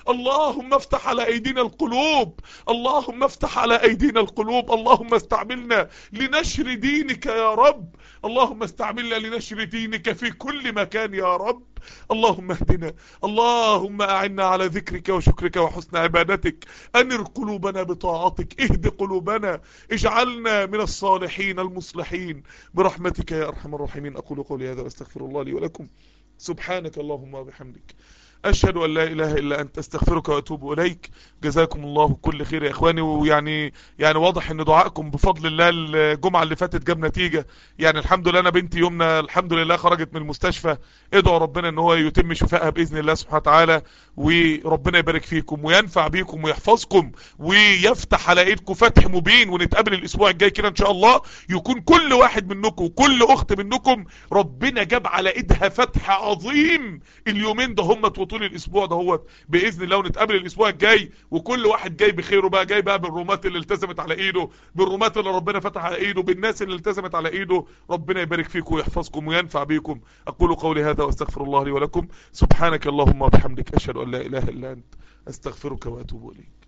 اللهم افتح على ايدينا القلوب اللهم افتح على ايدينا القلوب اللهم استعملنا لنشر دينك يا رب اللهم استعملنا لنشر دينك في كل مكان يا رب اللهم اهدنا اللهم اعنا على ذكرك وشكرك وحسن عبادتك انر قلوبنا بطاعتك اهد قلوبنا اجعلنا من الصالحين المصلحين برحمتك يا ارحم الراحمين اقول قولي هذا واستغفر الله لي ولكم سبحانك اللهم وبحمدك اشهد ان لا اله الا انت استغفرك واتوب اليك جزاكم الله كل خير يا اخواني ويعني يعني واضح ان دعائكم بفضل الله الجمعه اللي فاتت جاب نتيجه يعني الحمد لله انا بنتي يومنا الحمد لله خرجت من المستشفى ادعوا ربنا ان هو يتم شفائها باذن الله سبحانه وتعالى وربنا يبارك فيكم وينفع بيكم ويحفظكم ويفتح على ايدكم فتح مبين ونتقابل الاسبوع الجاي كده ان شاء الله يكون كل واحد منكم وكل اخت منكم ربنا جاب على ايدها فتح عظيم اليومين ده هم طول الاسبوع ده هو باذن الله ونتقابل الاسبوع الجاي وكل واحد جاي بخيره بقى جاي بقى بالرومات اللي التزمت على ايده بالرومات اللي ربنا فتح على ايده بالناس اللي التزمت على ايده ربنا يبارك فيكم ويحفظكم وينفع بيكم اقول قولي هذا واستغفر الله لي ولكم سبحانك اللهم وبحمدك اشهد ان لا اله الا انت استغفرك واتوب اليك